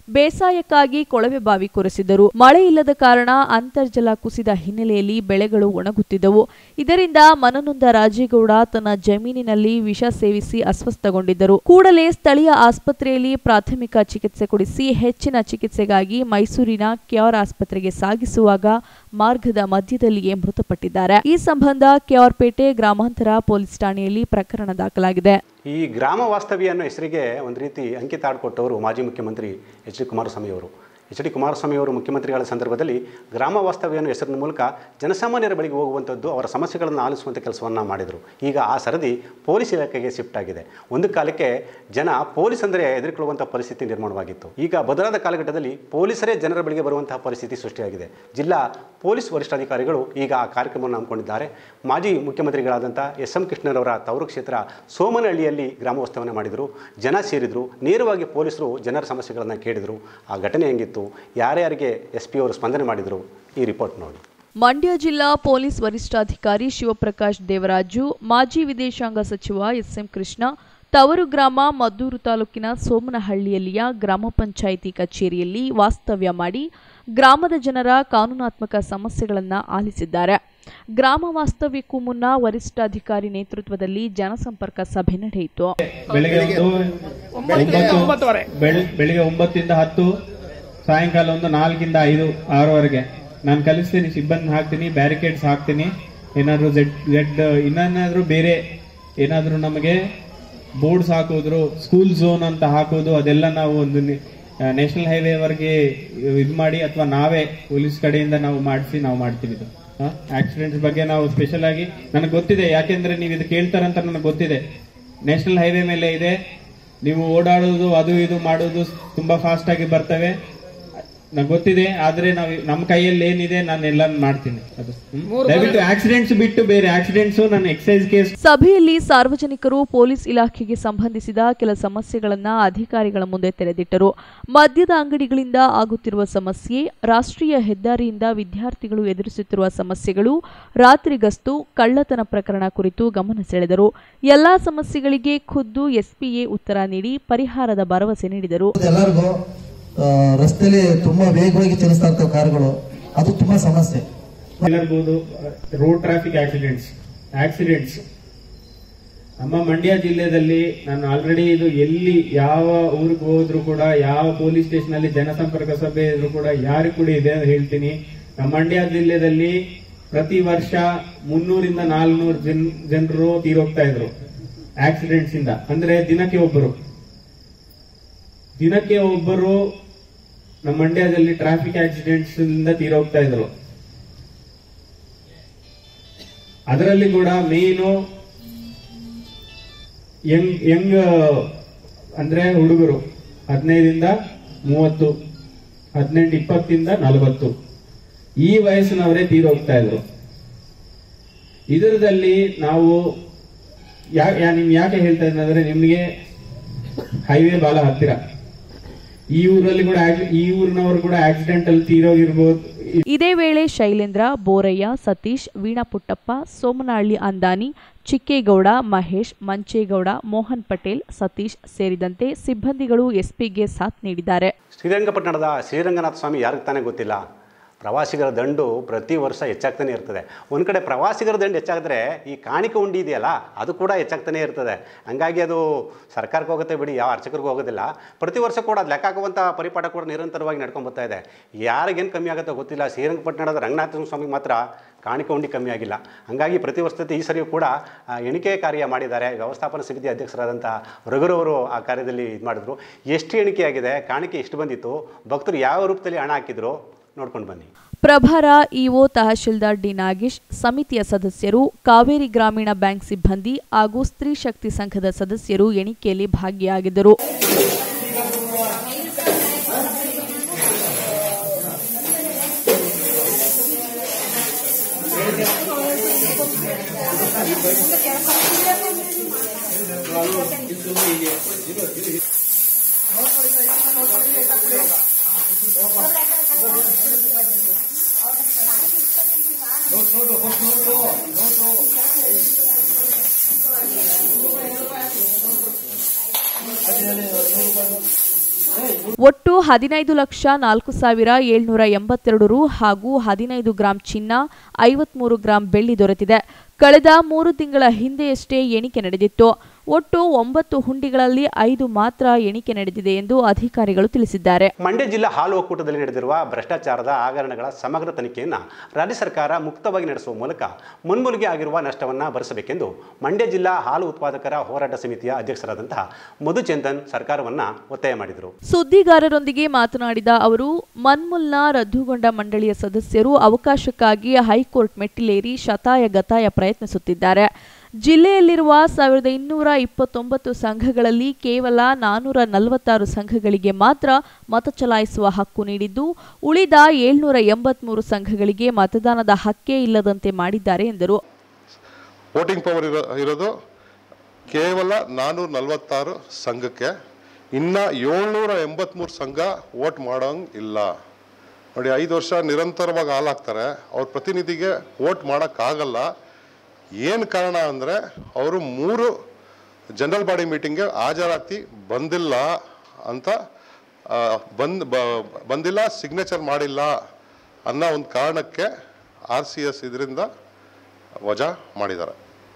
ಬೇಸಾಯಕ್ಕಾಗಿ ಕೊಳವೆ ಬಾವಿ ಕೊರೆಸಿದ್ದರು ಮಳೆ ಇಲ್ಲದ ಕಾರಣ ಅಂತರ್ಜಲ ಕುಸಿದ ಹಿನ್ನೆಲೆಯಲ್ಲಿ ಬೆಳೆಗಳು ಒಣಗುತ್ತಿದ್ದವು ಇದರಿಂದ ಮನನೊಂದ ರಾಜೇಗೌಡ ತನ್ನ ಜಮೀನಿನಲ್ಲಿ ವಿಷ ಸೇವಿಸಿ ಅಸ್ವಸ್ಥಗೊಂಡಿದ್ದರು ಕೂಡಲೇ ಸ್ಥಳೀಯ ಆಸ್ಪತ್ರೆಯಲ್ಲಿ ಪ್ರಾಥಮಿಕ ಚಿಕಿತ್ಸೆ ಕೊಡಿಸಿ ಹೆಚ್ಚಿನ ಚಿಕಿತ್ಸೆಗಾಗಿ ಮೈಸೂರಿನ ಕ್ಯೂರ್ ಆಸ್ಪತ್ರೆಗೆ ಸಾಗಿಸುವಾಗ ಮಾರ್ಗದ ಮಧ್ಯದಲ್ಲಿಯೇ ಮೃತಪಟ್ಟಿದ್ದಾರೆ ಈ ಸಂಬಂಧ ಕ್ಯೂರ್ಪೇಟೆ ಗ್ರಾಮಾಂತರ ಪೊಲೀಸ್ ಠಾಣೆಯಲ್ಲಿ ಪ್ರಕರಣ ದಾಖಲಾಗಿದೆ ಈ ಗ್ರಾಮ ವಾಸ್ತವ್ಯ ಅನ್ನೋ ಹೆಸರಿಗೆ ಒಂದು ರೀತಿ ಅಂಕಿತ ಆಡ್ಕೊಟ್ಟವರು ಮಾಜಿ ಮುಖ್ಯಮಂತ್ರಿ ಎಚ್ ಡಿ ಕುಮಾರಸ್ವಾಮಿ ಅವರು ಎಚ್ ಡಿ ಕುಮಾರಸ್ವಾಮಿ ಅವರು ಮುಖ್ಯಮಂತ್ರಿಗಳ ಸಂದರ್ಭದಲ್ಲಿ ಗ್ರಾಮ ವಾಸ್ತವ್ಯ ಅನ್ನೋ ಹೆಸರಿನ ಮೂಲಕ ಜನಸಾಮಾನ್ಯರ ಬಳಿಗೆ ಹೋಗುವಂಥದ್ದು ಅವರ ಸಮಸ್ಯೆಗಳನ್ನು ಆಲಿಸುವಂಥ ಕೆಲಸವನ್ನು ಮಾಡಿದರು ಈಗ ಆ ಸರದಿ ಪೊಲೀಸ್ ಇಲಾಖೆಗೆ ಶಿಫ್ಟ್ ಆಗಿದೆ ಒಂದು ಕಾಲಕ್ಕೆ ಜನ ಪೊಲೀಸ್ ಅಂದರೆ ಹೆದರಿಕೊಳ್ಳುವಂಥ ಪರಿಸ್ಥಿತಿ ನಿರ್ಮಾಣವಾಗಿತ್ತು ಈಗ ಬದಲಾದ ಕಾಲಘಟ್ಟದಲ್ಲಿ ಪೊಲೀಸರೇ ಜನರ ಬಳಿಗೆ ಬರುವಂತಹ ಪರಿಸ್ಥಿತಿ ಸೃಷ್ಟಿಯಾಗಿದೆ ಜಿಲ್ಲಾ ಪೊಲೀಸ್ ವರಿಷ್ಠಾಧಿಕಾರಿಗಳು ಈಗ ಆ ಕಾರ್ಯಕ್ರಮವನ್ನು ಹಮ್ಮಿಕೊಂಡಿದ್ದಾರೆ ಮಾಜಿ ಮುಖ್ಯಮಂತ್ರಿಗಳಾದಂಥ ಎಸ್ ಎಂ ಕೃಷ್ಣರವರ ತವರು ಕ್ಷೇತ್ರ ಸೋಮನಹಳ್ಳಿಯಲ್ಲಿ ಗ್ರಾಮೋತ್ಸವನ ಮಾಡಿದರು ಜನ ಸೇರಿದರು ನೇರವಾಗಿ ಪೊಲೀಸರು ಜನರ ಸಮಸ್ಯೆಗಳನ್ನು ಕೇಳಿದರು ಆ ಘಟನೆ ಹೆಂಗಿತ್ತು ಯಾರ್ಯಾರಿಗೆ ಎಸ್ ಪಿ ಅವರು ಸ್ಪಂದನೆ ಮಾಡಿದರು ಈ ರಿಪೋರ್ಟ್ ನೋಡಿ ಮಂಡ್ಯ ಜಿಲ್ಲಾ ಪೊಲೀಸ್ ವರಿಷ್ಠಾಧಿಕಾರಿ ಶಿವಪ್ರಕಾಶ್ ದೇವರಾಜು ಮಾಜಿ ವಿದೇಶಾಂಗ ಸಚಿವ ಎಸ್ಎಂ ಕೃಷ್ಣ ತವರು ಗ್ರಾಮ ಮದ್ದೂರು ತಾಲೂಕಿನ ಸೋಮನಹಳ್ಳಿಯಲ್ಲಿಯ ಗ್ರಾಮ ಪಂಚಾಯಿತಿ ಕಚೇರಿಯಲ್ಲಿ ವಾಸ್ತವ್ಯ ಮಾಡಿ ಗ್ರಾಮದ ಜನರ ಕಾನೂನಾತ್ಮಕ ಸಮಸ್ಯೆಗಳನ್ನು ಆಲಿಸಿದ್ದಾರೆ ಗ್ರಾಮ ವಾಸ್ತವ್ಯಕ್ಕೂ ಮುನ್ನ ವರಿಷ್ಠಾಧಿಕಾರಿ ನೇತೃತ್ವದಲ್ಲಿ ಜನಸಂಪರ್ಕ ಸಭೆ ನಡೆಯಿತು ಬೆಳಿಗ್ಗೆ ಒಂದು ಒಂಬತ್ತು ಬೆಳ್- ಬೆಳಿಗ್ಗೆ ಒಂಬತ್ತಿಂದ ಹತ್ತು ಸಾಯಂಕಾಲ ಒಂದು ನಾಲ್ಕಿಂದ ಐದು ಆರವರೆಗೆ ನಾನು ಕಲಿಸ್ತೀನಿ ಸಿಬ್ಬಂದಿ ಹಾಕ್ತೀನಿ ಬ್ಯಾರಿಕೇಡ್ಸ್ ಹಾಕ್ತೀನಿ ಏನಾದ್ರು ಜೆಡ್ ಜೆಡ್ ಇನ್ನೇನಾದ್ರೂ ಬೇರೆ ಏನಾದ್ರೂ ನಮಗೆ ಬೋರ್ಡ್ಸ್ ಹಾಕೋದ್ರು ಸ್ಕೂಲ್ ಝೋನ್ ಅಂತ ಹಾಕೋದು ಅದೆಲ್ಲ ನಾವು ಒಂದು ನ್ಯಾಷನಲ್ ಹೈವೇವರೆಗೆ ಇದು ಮಾಡಿ ಅಥವಾ ನಾವೇ ಪೊಲೀಸ್ ಕಡೆಯಿಂದ ನಾವು ಮಾಡಿಸಿ ನಾವು ಮಾಡ್ತೀವಿ ಇದು ಆಕ್ಸಿಡೆಂಟ್ಸ್ ಬಗ್ಗೆ ನಾವು ಸ್ಪೆಷಲ್ ಆಗಿ ನನಗೆ ಗೊತ್ತಿದೆ ಯಾಕೆಂದ್ರೆ ನೀವು ಇದು ಕೇಳ್ತಾರಂತ ನನಗೆ ಗೊತ್ತಿದೆ ನ್ಯಾಷನಲ್ ಹೈವೇ ಮೇಲೆ ಇದೆ ನೀವು ಓಡಾಡೋದು ಅದು ಇದು ಮಾಡೋದು ತುಂಬಾ ಫಾಸ್ಟ್ ಆಗಿ ಬರ್ತವೆ ನಂಗೆ ಗೊತ್ತಿದೆ ಆದ್ರೆ ನಾವು ನಮ್ಮ ಕೈಯಲ್ಲಿ ಏನಿದೆ ನಾನು ಎಲ್ಲ ಮಾಡ್ತೀನಿ ಅದು ಹ್ಮ್? ದಯವಿಟ್ಟು ಆಕ್ಸಿಡೆಂಟ್ಸ್ ಬಿಟ್ಟು ಬೇರೆ ಆಕ್ಸಿಡೆಂಟ್ಸ್ ನಾನು ಎಕ್ಸೈಸ್ ಕೇಸ್ ಸಭೆಯಲ್ಲಿ ಸಾರ್ವಜನಿಕರು ಪೊಲೀಸ್ ಇಲಾಖೆಗೆ ಸಂಬಂಧಿಸಿದ ಕೆಲ ಸಮಸ್ಯೆಗಳನ್ನು ಅಧಿಕಾರಿಗಳ ಮುಂದೆ ತೆರೆದಿಟ್ಟರು ಮದ್ಯದ ಅಂಗಡಿಗಳಿಂದ ಆಗುತ್ತಿರುವ ಸಮಸ್ಯೆ ರಾಷ್ಟ್ರೀಯ ಹೆದ್ದಾರಿಯಿಂದ ವಿದ್ಯಾರ್ಥಿಗಳು ಎದುರಿಸುತ್ತಿರುವ ಸಮಸ್ಯೆಗಳು ರಾತ್ರಿ ಗಸ್ತು ಕಳ್ಳತನ ಪ್ರಕರಣ ಕುರಿತು ಗಮನ ಸೆಳೆದರು ಎಲ್ಲಾ ಸಮಸ್ಯೆಗಳಿಗೆ ಖುದ್ದು ಎಸ್ಪಿಎ ಉತ್ತರ ನೀಡಿ ಪರಿಹಾರದ ಭರವಸೆ ನೀಡಿದರು ಎಲ್ಲರಿಗೂ ರಸ್ತೆಯಲ್ಲಿ ತುಂಬಾ ವೇಗವಾಗಿ ಚಲಿಸ್ತಾ ಇರ್ತವೆ ಕಾರುಗಳು ಅದು ತುಂಬಾ ಸಮಸ್ಯೆ ಇರ್ಬೋದು ರೋಡ್ ಟ್ರಾಫಿಕ್ ಆಕ್ಸಿಡೆಂಟ್ಸ್ ಆಕ್ಸಿಡೆಂಟ್ಸ್ ನಮ್ಮ ಮಂಡ್ಯ ಜಿಲ್ಲೆಯಲ್ಲಿ ನಾನು ಆಲ್ರೆಡಿ ಇದು ಎಲ್ಲಿ ಯಾವ ಊರಿಗೆ ಹೋದ್ರು ಕೂಡ ಯಾವ ಪೊಲೀಸ್ ಸ್ಟೇಷನ್ ಅಲ್ಲಿ ಜನಸಂಪರ್ಕ ಸಭೆ ಇದ್ರು ಕೂಡ ಯಾರು ಕೂಡ ಇದೆ ಅಂತ ಹೇಳ್ತೀನಿ ನಮ್ಮ ಮಂಡ್ಯ ಜಿಲ್ಲೆಯಲ್ಲಿ ಪ್ರತಿ ವರ್ಷ ಮುನ್ನೂರಿಂದ ನಾಲ್ನೂರು ಜನ್ ಜನರು ತೀರೋಗ್ತಾ ಇದ್ರು ಆಕ್ಸಿಡೆಂಟ್ಸ್ ಇಂದ ಅಂದ್ರೆ ದಿನಕ್ಕೆ ಒಬ್ಬರು ದಿನಕ್ಕೆ ಒಬ್ಬರು ನಮ್ಮ ಮಂಡ್ಯದಲ್ಲಿ ಟ್ರಾಫಿಕ್ ಆಕ್ಸಿಡೆಂಟ್ಸ್ ಇಂದ ತೀರೋಗ್ತಾ ಇದ್ರು ಅದರಲ್ಲಿ ಕೂಡ ಮೇನು ಯಂಗ್ ಯಂಗ್ ಅಂದ್ರೆ ಹುಡುಗರು ಹದಿನೈದಿಂದ ಮೂವತ್ತು ಹದಿನೆಂಟು ಇಪ್ಪತ್ತಿಂದ ನಲವತ್ತು ಈ ವಯಸ್ಸಿನವರೇ ತೀರೋಗ್ತಾ ಇದ್ರು ಇದರದಲ್ಲಿ ನಾವು ಯಾ- ಯಾ- ನಿಮ್ ಯಾಕೆ ಹೇಳ್ತಾ ಇದ್ದೀನಿ ಅಂದ್ರೆ ನಿಮ್ಗೆ ಹೈವೇ ಬಾಲ ಹತ್ತಿರ ಈ ಊರಲ್ಲಿ ಕೂಡ ಆಕ್- ಈ ಊರಿನವರು ಕೂಡ ಆಕ್ಸಿಡೆಂಟ್ ಅಲ್ಲಿ ತೀರೋಗಿರ್ಬೋದು ಇದೇ ವೇಳೆ ಶೈಲೇಂದ್ರ ಬೋರಯ್ಯ ಸತೀಶ್ ವೀಣಾ ಪುಟ್ಟಪ್ಪ ಸೋಮನಹಳ್ಳಿ ಅಂದಾನಿ ಚಿಕ್ಕೇಗೌಡ ಮಹೇಶ್ ಮಂಚೇಗೌಡ ಮೋಹನ್ ಪಟೇಲ್ ಸತೀಶ್ ಸೇರಿದಂತೆ ಸಿಬ್ಬಂದಿಗಳು ಎಸ್ಪಿಗೆ ಸಾಥ್ ನೀಡಿದ್ದಾರೆ ಶ್ರೀರಂಗಪಟ್ಟಣದ ಶ್ರೀರಂಗನಾಥ ಸ್ವಾಮಿ ಯಾರಿಗೆ ತಾನೇ ಗೊತ್ತಿಲ್ಲ ಪ್ರವಾಸಿಗರ ದಂಡು ಪ್ರತಿ ವರ್ಷ ಹೆಚ್ಚಾಗ್ತಾನೆ ಇರ್ತದೆ ಒಂದು ಕಡೆ ಪ್ರವಾಸಿಗರ ದಂಡು ಹೆಚ್ಚಾಗಿದ್ರೆ ಈ ಕಾಣಿಕೆ ಉಂಡಿ ಇದೆಯಲ್ಲ ಅದು ಕೂಡ ಹೆಚ್ಚಾಗ್ತಾನೆ ಇರ್ತದೆ ಹಂಗಾಗಿ ಅದು ಸರ್ಕಾರಕ್ಕೆ ಹೋಗುತ್ತೆ ಬಿಡಿ ಯಾವ ಅರ್ಚಕರಿಗೂ ಹೋಗೋದಿಲ್ಲ ಪ್ರತಿ ವರ್ಷ ಕೂಡ ಅದು ಲೆಕ್ಕ ಹಾಕುವಂಥ ಪರಿಪಾಠ ಕೂಡ ನಿರಂತರವಾಗಿ ನಡ್ಕೊಂಡು ಬರ್ತಾ ಇದೆ ಯಾರಿಗೇನು ಕಮ್ಮಿ ಆಗುತ್ತೋ ಗೊತ್ತಿಲ್ಲ ಶ್ರೀರಂಗಪಟ್ಟಣದ ರಂಗನಾಥ ಸ್ವಾಮಿಗೆ ಮಾತ್ರ ಕಾಣಿಕೆ ಉಂಡಿ ಕಮ್ಮಿ ಆಗಿಲ್ಲ ಹಂಗಾಗಿ ಪ್ರತಿ ವರ್ಷದ ಈ ಸರಿಯೂ ಕೂಡ ಆ, ಎಣಿಕೆ ಕಾರ್ಯ ಮಾಡಿದ್ದಾರೆ ವ್ಯವಸ್ಥಾಪನಾ ಸಮಿತಿ ಅಧ್ಯಕ್ಷರಾದಂಥ ರಘುರವರು ಆ ಕಾರ್ಯದಲ್ಲಿ ಇದು ಮಾಡಿದ್ರು ಎಷ್ಟು ಎಣಿಕೆ ಆಗಿದೆ ಕಾಣಿಕೆ ಎಷ್ಟು ಬಂದಿತ್ತು ಭಕ್ತರು ಯಾವ ರೂಪದಲ್ಲಿ ಹಣ ಹಾಕಿದ್ರು ನೋಡ್ಕೊಂಡು ಬನ್ನಿ ಪ್ರಭಾರ ಇಒ ತಹಶೀಲ್ದಾರ್ ಡಿ ನಾಗೇಶ್ ಸಮಿತಿಯ ಸದಸ್ಯರು ಕಾವೇರಿ ಗ್ರಾಮೀಣ ಬ್ಯಾಂಕ್ ಸಿಬ್ಬಂದಿ ಹಾಗೂ ಸ್ತ್ರೀ ಶಕ್ತಿ ಸಂಘದ ಸದಸ್ಯರು ಎಣಿಕೆಯಲ್ಲಿ ಭಾಗಿಯಾಗಿದ್ದರು ಒಟ್ಟು ಹದಿನೈದು ಲಕ್ಷ ನಾಲ್ಕು ಸಾವಿರ ಏಳ್ನೂರ ಎಂಬತ್ತೆರಡು ರು ಹಾಗೂ ಹದಿನೈದು ಗ್ರಾಂ ಚಿನ್ನ ಐವತ್ಮೂರು ಗ್ರಾಂ ಬೆಳ್ಳಿ ದೊರೆತಿದೆ ಕಳೆದ ಮೂರು ತಿಂಗಳ ಹಿಂದೆಯಷ್ಟೇ ಎಣಿಕೆ ನಡೆದಿತ್ತು ಒಟ್ಟು ಒಂಬತ್ತು ಹುಂಡಿಗಳಲ್ಲಿ ಐದು ಮಾತ್ರ ಎಣಿಕೆ ನಡೆದಿದೆ ಎಂದು ಅಧಿಕಾರಿಗಳು ತಿಳಿಸಿದ್ದಾರೆ ಮಂಡ್ಯ ಜಿಲ್ಲಾ ಹಾಲು ಒಕ್ಕೂಟದಲ್ಲಿ ನಡೆದಿರುವ ಭ್ರಷ್ಟಾಚಾರದ ಹಗರಣಗಳ ಸಮಗ್ರ ತನಿಖೆಯನ್ನು ರಾಜ್ಯ ಸರ್ಕಾರ ಮುಕ್ತವಾಗಿ ನಡೆಸುವ ಮೂಲಕ ಮುನ್ಮೂಲಿಗೆ ಆಗಿರುವ ನಷ್ಟವನ್ನು ಭರಿಸಬೇಕೆಂದು ಮಂಡ್ಯ ಜಿಲ್ಲಾ ಹಾಲು ಉತ್ಪಾದಕರ ಹೋರಾಟ ಸಮಿತಿಯ ಅಧ್ಯಕ್ಷರಾದಂತಹ ಮಧುಚಂದನ್ ಸರ್ಕಾರವನ್ನು ಒತ್ತಾಯ ಮಾಡಿದರು ಸುದ್ದಿಗಾರರೊಂದಿಗೆ ಮಾತನಾಡಿದ ಅವರು ಮನ್ಮುಲ್ನ ರದ್ದುಗೊಂಡ ಮಂಡಳಿಯ ಸದಸ್ಯರು ಅವಕಾಶಕ್ಕಾಗಿ ಹೈಕೋರ್ಟ್ ಮೆಟ್ಟಿಲೇರಿ ಶತಾಯ ಗತಾಯ ಪ್ರಯತ್ನಿಸುತ್ತಿದ್ದಾರೆ ಜಿಲ್ಲೆಯಲ್ಲಿರುವ ಸಾವಿರದ ಇನ್ನೂರ ಇಪ್ಪತ್ತೊಂಬತ್ತು ಸಂಘಗಳಲ್ಲಿ ಕೇವಲ ನಾನೂರ ನಲವತ್ತಾರು ಸಂಘಗಳಿಗೆ ಮಾತ್ರ ಮತ ಚಲಾಯಿಸುವ ಹಕ್ಕು ನೀಡಿದ್ದು ಉಳಿದ ಏಳ್ನೂರ ಎಂಬತ್ಮೂರು ಸಂಘಗಳಿಗೆ ಮತದಾನದ ಹಕ್ಕೇ ಇಲ್ಲದಂತೆ ಮಾಡಿದ್ದಾರೆ ಎಂದರು ವೋಟಿಂಗ್ ಪವರ್ ಇರೋ ಇರೋದು ಕೇವಲ ನಾನ್ನೂರ ನಲವತ್ತಾರು ಸಂಘಕ್ಕೆ ಇನ್ನು ಏಳ್ನೂರ ಎಂಬತ್ತ್ಮೂರು ಸಂಘ ವೋಟ್ ಮಾಡೋಂಗೆ ಇಲ್ಲ ನೋಡಿ ಐದು ವರ್ಷ ನಿರಂತರವಾಗಿ ಹಾಲಾಗ್ತಾರೆ ಅವ್ರ ಪ್ರತಿನಿಧಿಗೆ ವೋಟ್ ಮಾಡೋಕ್ಕಾಗಲ್ಲ ಏನು ಕಾರಣ ಅಂದರೆ ಅವರು ಮೂರು ಜನರಲ್ ಬಾಡಿ ಮೀಟಿಂಗ್ಗೆ ಹಾಜರಾತಿ ಬಂದಿಲ್ಲ ಅಂತ ಆ, ಬಂದ್ ಬ- ಬಂದಿಲ್ಲ ಸಿಗ್ನೇಚರ್ ಮಾಡಿಲ್ಲ ಅನ್ನೋ ಒಂದು ಕಾರಣಕ್ಕೆ ಆರ್ ಸಿ ಎಸ್ ಇದರಿಂದ ವಜಾ ಮಾಡಿದ್ದಾರೆ